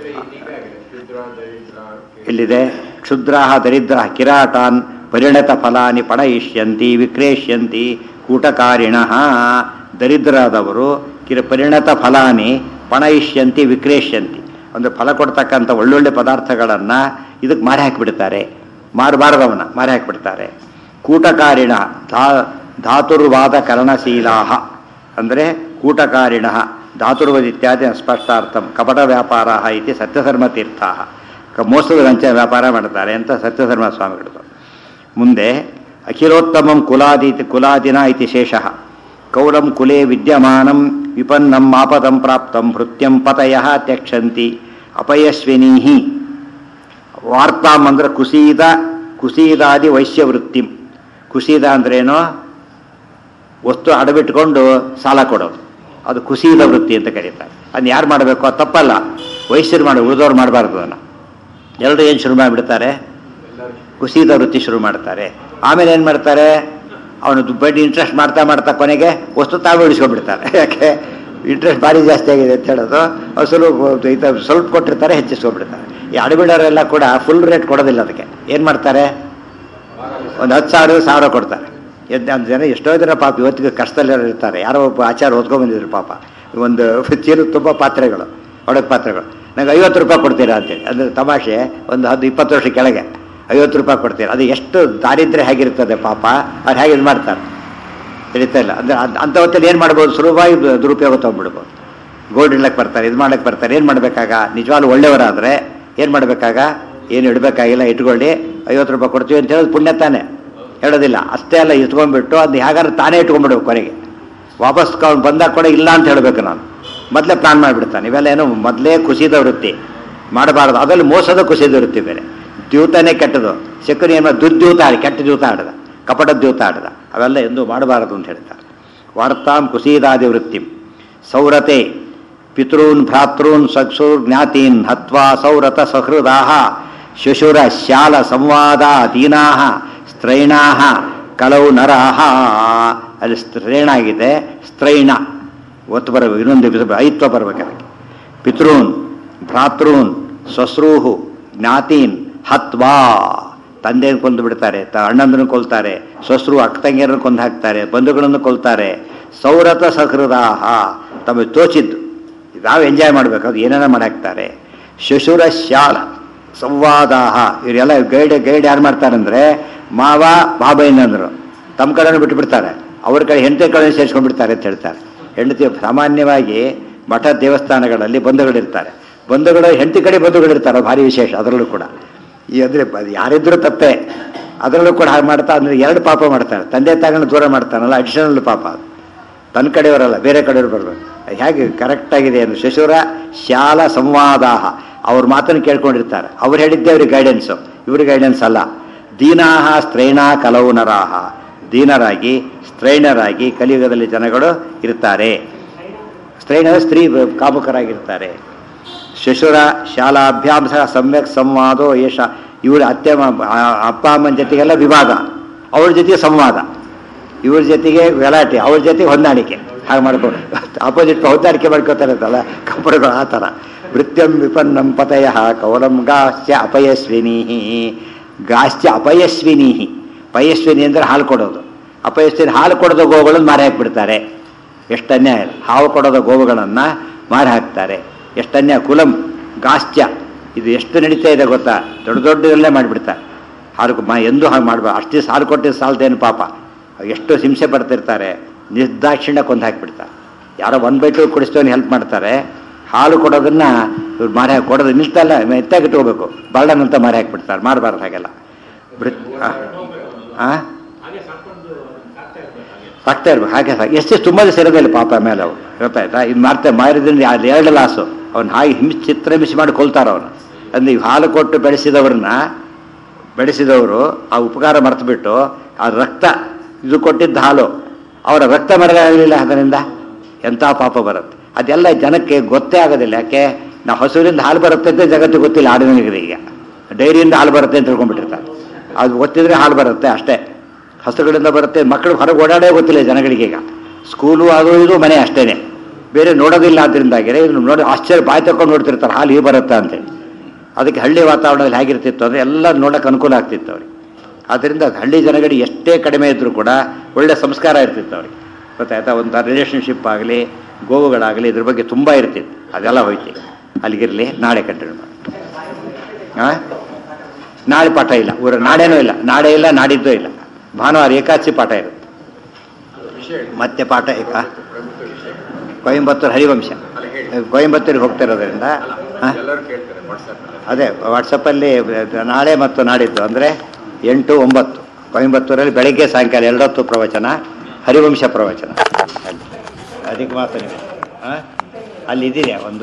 ಎಲ್ಲಿದೆ ಕ್ಷುದ್ರಾಹ ದರಿದ್ರ ಕಿರಾಟಾನ್ ಪರಿಣತ ಫಲಾನಿ ಪಣಯಿಷ್ಯಂತಿ ವಿಕ್ರೇಷ್ಯಂತಿ ಕೂಟಕಾರಿಣ ದರಿದ್ರಾದವರು ಕಿರ ಪರಿಣತ ಫಲಾನಿ ಪಣಯಿಷ್ಯಂತಿ ವಿಕ್ರೇಷ್ಯಂತಿ ಅಂದರೆ ಫಲ ಕೊಡ್ತಕ್ಕಂಥ ಒಳ್ಳೊಳ್ಳೆ ಪದಾರ್ಥಗಳನ್ನು ಇದಕ್ಕೆ ಮಾರಿ ಹಾಕಿಬಿಡ್ತಾರೆ ಮಾರಬಾರದವನ್ನ ಮಾರಿ ಹಾಕಿಬಿಡ್ತಾರೆ ಕೂಟಕಾರಿಣ ಧಾ ಧಾತುರ್ವಾದ ಕರಣಶೀಲಾ ಅಂದರೆ ಕೂಟಕಾರಿಣ ಧಾತುರ್ವದ್ ಇತ್ಯಾದಿ ಸ್ಪಷ್ಟಾರ್ಥಂ ಕಪಟ ವ್ಯಾಪಾರ ಇತಿ ಸತ್ಯಧರ್ಮತೀರ್ಥ ಕ- ಮೋಸದ ಲಂಚ ವ್ಯಾಪಾರ ಮಾಡ್ತಾರೆ ಅಂತ ಸತ್ಯಧರ್ಮ ಸ್ವಾಮಿಗಳು ಮುಂದೆ ಅಖಿಲೋತ್ತಮಂ ಕುಲಾದೀತಿ ಕುಲಾದಿನ ಇತಿ ಶೇಷ ಕೌಲಂ ಕುಲೇ ವಿದ್ಯಮಾನಂ ವಿಪನ್ನಂ ಆಪದಂ ಪ್ರಾಪ್ತಂ ಭೃತ್ಯಂ ಪತಯ ತ್ಯಕ್ಷಂತಿ ಅಪಯಸ್ವಿನೀಹಿ ವಾರ್ತಾಂ ಅಂದ್ರೆ ಕುಸೀದ ಕುಸೀದಾದಿ ವೈಶ್ಯವೃತ್ತಿಂ ಕುಸೀದ ಅಂದ್ರೇನು ವಸ್ತು ಅಡಬಿಟ್ಕೊಂಡು ಸಾಲ ಕೊಡೋದು ಅದು ಕುಸೀದ ವೃತ್ತಿ ಅಂತ ಕರೀತಾರೆ ಅದನ್ನ ಯಾರು ಮಾಡಬೇಕು ಅದು ತಪ್ಪಲ್ಲ ವೈಶ್ಯರು ಮಾಡಿ ಉಳಿದವ್ರು ಮಾಡಬಾರ್ದು ಅದನ್ನು ಎಲ್ಲರೂ ಏನು ಶುರು ಮಾಡಿಬಿಡ್ತಾರೆ ಕುಸೀದ ವೃತ್ತಿ ಶುರು ಮಾಡ್ತಾರೆ ಆಮೇಲೆ ಏನು ಮಾಡ್ತಾರೆ ಅವನು ಬಡ್ಡಿ ಇಂಟ್ರೆಸ್ಟ್ ಮಾಡ್ತಾ ಮಾಡ್ತಾ ಕೊನೆಗೆ ವಸ್ತು ತಾವೇ ಉಳಿಸ್ಕೊಂಡ್ಬಿಡ್ತಾರೆ ಯಾಕೆ ಇಂಟ್ರೆಸ್ಟ್ ಭಾರಿ ಜಾಸ್ತಿ ಆಗಿದೆ ಅಂತ ಹೇಳೋದು ಅವ್ರು ಸ್ವಲ್ಪ ಇದು ಸ್ವಲ್ಪ ಕೊಟ್ಟಿರ್ತಾರೆ ಹೆಚ್ಚಿಸ್ಕೊಂಡ್ಬಿಡ್ತಾರೆ ಈ ಅಡಬಿಡೋರೆಲ್ಲ ಕೂಡ ಫುಲ್ ರೇಟ್ ಕೊಡೋದಿಲ್ಲ ಅದಕ್ಕೆ ಏನು ಮಾಡ್ತಾರೆ ಒಂದು ಹತ್ತು ಸಾವಿರ ಸಾವಿರ ಕೊಡ್ತಾರೆ ಎದ್ದು ಒಂದು ಜನ ಎಷ್ಟೋ ಜನ ಪಾಪ ಇವತ್ತಿಗೆ ಕಷ್ಟದಲ್ಲಿ ಇರ್ತಾರೆ ಯಾರೋ ಒಬ್ಬ ಆಚಾರ ಓದ್ಕೊಂಡ್ ಬಂದಿದ್ರು ಪಾಪ ಒಂದು ಚೀಲ ತುಂಬ ಪಾತ್ರೆಗಳು ಒಡಕ್ ಪಾತ್ರೆಗಳು ನಂಗೆ ಐವತ್ತು ರೂಪಾಯಿ ಕೊಡ್ತೀರಾ ಅಂತೇಳಿ ಅಂದರೆ ತಮಾಷೆ ಒಂದು ಹತ್ತು ಇಪ್ಪತ್ತು ವರ್ಷ ಕೆಳಗೆ ಐವತ್ತು ರೂಪಾಯಿ ಕೊಡ್ತೀರಾ ಅದು ಎಷ್ಟು ದಾರಿದ್ರ್ಯ ಹೇಗಿರ್ತದೆ ಪಾಪ ಅವ್ರು ಹೇಗೆ ಇದು ಮಾಡ್ತಾರೆ ತಿಳಿತಾ ಇಲ್ಲ ಅಂದರೆ ಅಂಥ ಹೊತ್ತಲ್ಲಿ ಏನು ಮಾಡ್ಬೋದು ಸುಲಭವಾಗಿ ದು- ದುರುಪಯೋಗ ತೊಗೊಂಡ್ಬಿಡ್ಬೋದು ಗೋಲ್ಡ್ ಇಡ್ಲಕ್ಕೆ ಬರ್ತಾರೆ ಇದು ಮಾಡಕ್ಕೆ ಬರ್ತಾರೆ ಏನು ಮಾಡಬೇಕಾಗ ನಿಜವಾಗ್ಲೂ ಒಳ್ಳೆಯವರಾದರೆ ಏನು ಮಾಡಬೇಕಾಗ ಏನು ಇಡಬೇಕಾಗಿಲ್ಲ ಇಟ್ಕೊಳ್ಳಿ ಐವತ್ತು ರೂಪಾಯಿ ಕೊಡ್ತೀವಿ ಅಂತ ಹೇಳೋದು ಪುಣ್ಯ ತಾನೆ ಹೇಳೋದಿಲ್ಲ ಅಷ್ಟೇ ಅಲ್ಲ ಇಟ್ಕೊಂಡ್ಬಿಟ್ಟು ಅದು ಹೇಗಾದ್ರೆ ತಾನೇ ಇಟ್ಕೊಂಡ್ಬಿಡ್ಬೇಕು ಕೊನೆಗೆ ವಾಪಸ್ ಅವ್ನು ಬಂದಾಗ ಕೂಡ ಇಲ್ಲ ಅಂತ ಹೇಳಬೇಕು ನಾನು ಮೊದಲೇ ಪ್ಲಾನ್ ಮಾಡಿಬಿಡ್ತಾನೆ ಇವೆಲ್ಲ ಏನೋ ಮೊದಲೇ ಕುಸಿದ ವೃತ್ತಿ ಮಾಡಬಾರ್ದು ಅದರಲ್ಲಿ ಮೋಸದ ಕುಸಿದ ವೃತ್ತಿ ಬೇರೆ ದ್ಯೂತನೇ ಕೆಟ್ಟದು ಶಕುನಿ ಏನೋ ದುರ್ದ್ಯೂತ ಆಡಿ ಕೆಟ್ಟ ದ್ಯೂತ ಆಡದ ಕಪಟ ದ್ಯೂತ ಆಡದ ಅವೆಲ್ಲ ಎಂದು ಮಾಡಬಾರದು ಅಂತ ಹೇಳ್ತಾರೆ ವಾರ್ತಾಂ ಕುಸೀದಾದಿ ವೃತ್ತಿಂ ಸೌರತೆ ಪಿತॄನ್ ಭ್ರಾತॄನ್ ಸಕ್ಷುರ್ ಜ್ಞಾತೀನ್ ಹತ್ವಾ ಸೌರತ ಸಹೃದಾಹ ಶುಶುರ ಶಾಲ ಸಂವಾದ ದೀನಾಹ ಸ್ತ್ರೈಣಾಹ ಕಳವು ನರಾಹ ಅಲ್ಲಿ ಸ್ತ್ರೈಣ ಆಗಿದೆ ಸ್ತ್ರೈಣ ಒತ್ತು ಬರಬೇಕು ಇನ್ನೊಂದು ದಿವಸ ಐತ್ವ ಬರ್ಬೇಕು ಅದಕ್ಕೆ ಪಿತೃನ್ ಭ್ರಾತೃನ್ ಸ್ವಶ್ರೂಹು ಜ್ಞಾತೀನ್ ಹತ್ವಾ ತಂದೆಯನ್ನು ಕೊಂದು ಬಿಡ್ತಾರೆ ತ ಅಣ್ಣಂದನ್ನು ಕೊಲ್ತಾರೆ ಸ್ವಶ್ರು ಅಕ್ಕ ತಂಗಿಯರನ್ನು ಕೊಂದು ಹಾಕ್ತಾರೆ ಬಂಧುಗಳನ್ನು ಕೊಲ್ತಾರೆ ಸೌರತ ಸಹೃದಾಹ ತಮಗೆ ತೋಚಿದ್ದು ನಾವು ಎಂಜಾಯ್ ಮಾಡಬೇಕು ಅದು ಏನೇನೋ ಮಾಡಾಕ್ತಾರೆ ಶುಶುರ ಶಾಲ ಸಂವಾದಾಹ ಇವರೆಲ್ಲ ಗೈಡ್ ಗೈಡ್ ಯಾರು ಮಾಡ್ತಾರಂದ್ರೆ ಮಾವ ಬಾಬಯ್ಯನಂದ್ರು ತಮ್ಮ ಕಡೆನೂ ಬಿಟ್ಟು ಬಿಡ್ತಾರೆ ಅವ್ರ ಕಡೆ ಹೆಂಡತಿ ಕಡೆ ಸೇರಿಸ್ಕೊಂಡ್ಬಿಡ್ತಾರೆ ಅಂತ ಹೇಳ್ತಾರೆ ಹೆಂಡತಿ ಸಾಮಾನ್ಯವಾಗಿ ಮಠ ದೇವಸ್ಥಾನಗಳಲ್ಲಿ ಬಂಧುಗಳಿರ್ತಾರೆ ಬಂಧುಗಳು ಹೆಂಡತಿ ಕಡೆ ಬಂಧುಗಳಿರ್ತಾರೆ ಅದು ಭಾರಿ ವಿಶೇಷ ಅದರಲ್ಲೂ ಕೂಡ ಈ ಅಂದರೆ ಯಾರಿದ್ರೂ ತಪ್ಪೇ ಅದರಲ್ಲೂ ಕೂಡ ಹಾಗೆ ಮಾಡ್ತಾ ಅಂದರೆ ಎರಡು ಪಾಪ ಮಾಡ್ತಾನೆ ತಂದೆ ತಾಯಿಗಳನ್ನ ದೂರ ಮಾಡ್ತಾನಲ್ಲ ಅಡಿಷನಲ್ ಪಾಪ ಅದು ತನ್ನ ಕಡೆಯವರಲ್ಲ ಬೇರೆ ಕಡೆಯವರು ಬರಬೇಕು ಹೇಗೆ ಕರೆಕ್ಟಾಗಿದೆ ಅಂದ್ರೆ ಶಶುರ ಶಾಲ ಸಂವಾದಾಹ ಅವ್ರ ಮಾತನ್ನು ಕೇಳ್ಕೊಂಡಿರ್ತಾರೆ ಅವ್ರು ಹೇಳಿದ್ದೆ ಅವ್ರಿಗೆ ಗೈಡೆನ್ಸು ಇವ್ರಿಗೆ ಗೈಡೆನ್ಸ್ ಅಲ್ಲ ದೀನಾಹ ಸ್ತ್ರೈಣಾ ಕಲವು ನರಾಹ ದೀನರಾಗಿ ಸ್ತ್ರೈಣರಾಗಿ ಕಲಿಯುಗದಲ್ಲಿ ಜನಗಳು ಇರ್ತಾರೆ ಸ್ತ್ರೈಣ ಸ್ತ್ರೀ ಕಾಮುಕರಾಗಿರ್ತಾರೆ ಶಶುರ ಶಾಲಾಭ್ಯಾಂ ಸಹ ಸಮ್ಯಕ್ ಸಂವಾದೋ ಯಶ ಇವರು ಅತ್ತೆ ಮ- ಆ- ಅಪ್ಪ ಅಮ್ಮನ ಜೊತೆಗೆಲ್ಲ ವಿವಾದ ಅವಳ ಜೊತೆಗೆ ಸಂವಾದ ಇವ್ರ ಜೊತೆಗೆ ಗಲಾಟೆ ಅವ್ರ ಜೊತೆಗೆ ಹೊಂದಾಣಿಕೆ ಹಾಗೆ ಮಾಡ್ಕೊಂಡು ಅಪೋಸಿಟ್ ಹೊಂದಾಣಿಕೆ ಮಾಡ್ಕೋತಾರೆ ಅಂತಲ್ಲ ಕಪ್ಪಡಗಳು ಆ ಥರ ವೃತ್ಯಂ ವಿಪನ್ನಂ ಪತಯ ಕೌಲಂ ಗಾಶ್ಚ ಅಪಯಸ್ವಿನಿ ಗಾಶ್ಚ ಅಪಯಸ್ವಿನಿ ಪಯಸ್ವಿನಿ ಅಂದರೆ ಹಾಲು ಕೊಡೋದು ಅಪಯಸ್ವಿನಿ ಹಾಲು ಕೊಡೋದ ಗೋವುಗಳನ್ನು ಮಾರಿ ಹಾಕ್ಬಿಡ್ತಾರೆ ಎಷ್ಟು ಅನ್ಯಾಯ ಇಲ್ಲ. ಹಾವು ಕೊಡೋದ ಗೋವುಗಳನ್ನು ಮಾರಿ ಹಾಕ್ತಾರೆ ಎಷ್ಟು ಅನ್ಯಾಯ ಕುಲಂ ಗಾಶ್ಚ ಇದು ಎಷ್ಟು ನಡೀತಾ ಇದೆ ಗೊತ್ತಾ ದೊಡ್ಡ ದೊಡ್ಡದಲ್ಲೇ ಮಾಡಿಬಿಡ್ತಾರೆ ಹಾಲು ಮಾ ಎಂದೂ ಹಾಗೆ ಮಾಡ್ಬಾರ್ದು ಅಷ್ಟು ದಿವಸ ಹಾಲು ಕೊಟ್ಟಿದ್ದು ಸಾಲದೇನು ಪಾಪ ಎಷ್ಟು ಹಿಂಸೆ ಪಡ್ತಿರ್ತಾರೆ ನಿರ್ದಾಕ್ಷಿಣ್ಯ ಕೊಂದು ಹಾಕಿಬಿಡ್ತಾರೆ ಯಾರೋ ಒನ್ ಬೈ ಟು ಕುಡಿಸ್ತವನು ಹೆಲ್ಪ್ ಮಾಡ್ತಾರೆ ಹಾಲು ಕೊಡೋದನ್ನ ಇವ್ರು ಮಾರಿ ಹಾಕಿ ಕೊಡೋದು ನಿಲ್ತಲ್ಲ ಎತ್ತಾಗಿಟ್ಕೋಬೇಕು ಬರ್ಡನ್ ಅಂತ ಮಾರಿ ಹಾಕ್ಬಿಡ್ತಾರೆ ಮಾಡಬಾರ್ದು ಹಾಗೆಲ್ಲ ಬೃತ್ ಹಾಂ ಸಾಕ್ತಾ ಇರ್ಬೇಕು ಹಾಗೆ ಸಾಕು ಎಷ್ಟು ತುಂಬ ದಿವಸ ಇರೋದಿಲ್ಲ ಪಾಪ ಮೇಲೆ ಅವು ಗೊತ್ತಾಯ್ತಾ ಇದು ಮಾಡ್ತಾ ಮಾರಿದ್ರಿಂದ ಅದು ಎರಡು ಲಾಸು ಅವ್ನು ಹಾಗೆ ಹಿಂಸೆ ಚಿತ್ರಹಿಂಸೆ ಮಾಡಿ ಕೊಲ್ತಾರ ಅವನು ಅಂದ್ರೆ ಈ ಹಾಲು ಕೊಟ್ಟು ಬೆಳೆಸಿದವ್ರನ್ನ ಬೆಳೆಸಿದವರು ಆ ಉಪಕಾರ ಮರೆತುಬಿಟ್ಟು ಆ ರಕ್ತ ಇದು ಕೊಟ್ಟಿದ್ದ ಹಾಲು ಅವರ ರಕ್ತ ಮರಗಾಗಲಿಲ್ಲ ಅದರಿಂದ ಎಂಥ ಪಾಪ ಬರುತ್ತೆ ಅದೆಲ್ಲ ಜನಕ್ಕೆ ಗೊತ್ತೇ ಆಗೋದಿಲ್ಲ ಯಾಕೆ ನಾವು ಹಸುವಿನಿಂದ ಹಾಲು ಬರುತ್ತೆ ಅಂತ ಜಗತ್ತಿಗೆ ಗೊತ್ತಿಲ್ಲ ಆಡಿನಗರಿಗೆ ಡೈರಿಯಿಂದ ಹಾಲು ಬರುತ್ತೆ ಅಂತ ತಿಳ್ಕೊಂಡ್ಬಿಟ್ಟಿರ್ತಾರೆ ಅದು ಗೊತ್ತಿದ್ರೆ ಹಾಲು ಬರುತ್ತೆ ಅಷ್ಟೇ ಹಸುಗಳಿಂದ ಬರುತ್ತೆ ಮಕ್ಕಳು ಹೊರಗೆ ಓಡಾಡೇ ಗೊತ್ತಿಲ್ಲ ಜನಗಳಿಗೆ ಈಗ ಸ್ಕೂಲು ಅದು ಇದು ಮನೆ ಅಷ್ಟೇನೆ ಬೇರೆ ನೋಡೋದಿಲ್ಲ ಆದ್ರಿಂದಾಗಿರೆ ಇದನ್ನು ನೋಡಿ ಆಶ್ಚರ್ಯ ಬಾಯಿ ತಕೊಂಡು ನೋಡ್ತಿರ್ತಾರೆ ಹಾಲು ಹೀಗೆ ಬರುತ್ತಾ ಅಂತೇಳಿ ಅದಕ್ಕೆ ಹಳ್ಳಿ ವಾತಾವರಣದಲ್ಲಿ ಹೇಗಿರ್ತಿತ್ತು ಅಂದರೆ ಎಲ್ಲ ನೋಡೋಕೆ ಅನುಕೂಲ ಆಗ್ತಿತ್ತು ಅವ್ರಿಗೆ ಆದ್ದರಿಂದ ಹಳ್ಳಿ ಜನಗಳಿಗೆ ಎಷ್ಟೇ ಕಡಿಮೆ ಇದ್ದರೂ ಕೂಡ ಒಳ್ಳೆ ಸಂಸ್ಕಾರ ಇರ್ತಿತ್ತು ಅವ್ರಿಗೆ ಗೊತ್ತಾಯ್ತಾ ಒಂದು ರಿಲೇಷನ್ಶಿಪ್ ಆಗಲಿ ಗೋವುಗಳಾಗಲಿ ಇದ್ರ ಬಗ್ಗೆ ತುಂಬ ಇರ್ತಿತ್ತು ಅದೆಲ್ಲ ಹೋಯ್ತು ಅಲ್ಲಿಗಿರಲಿ ನಾಳೆ ಕಂಟಿನ್ಯೂ ಮಾಡಿ ಹಾಂ ನಾಳೆ ಪಾಠ ಇಲ್ಲ ಊರ ನಾಡೇನೂ ಇಲ್ಲ ನಾಳೆ ಇಲ್ಲ ನಾಡಿದ್ದು ಇಲ್ಲ ಭಾನುವಾರ ಏಕಾದಶಿ ಪಾಠ ಇರುತ್ತೆ ಮತ್ತೆ ಪಾಠ ಏಕ ಕೊಯಂಬತ್ತೂರು ಹರಿವಂಶ ಕೊಯಂಬತ್ತೂರಿಗೆ ಹೋಗ್ತಾ ಇರೋದ್ರಿಂದ ಹಾಂ ಅದೇ ವಾಟ್ಸಪ್ಪಲ್ಲಿ ನಾಳೆ ಮತ್ತು ನಾಡಿದ್ದು ಅಂದರೆ ಎಂಟು ಒಂಬತ್ತು ಕೊಯಂಬತ್ತೂರಲ್ಲಿ ಬೆಳಗ್ಗೆ ಸಾಯಂಕಾಲ ಎರಡೊತ್ತು ಪ್ರವಚನ ಹರಿವಂಶ ಪ್ರವಚನ ಅಧಿಕ ಮಾಸ ನಿಮಿತ್ತ. ಆ? ಅಲ್ಲಿ ಇದೆಯಾ ಒಂದು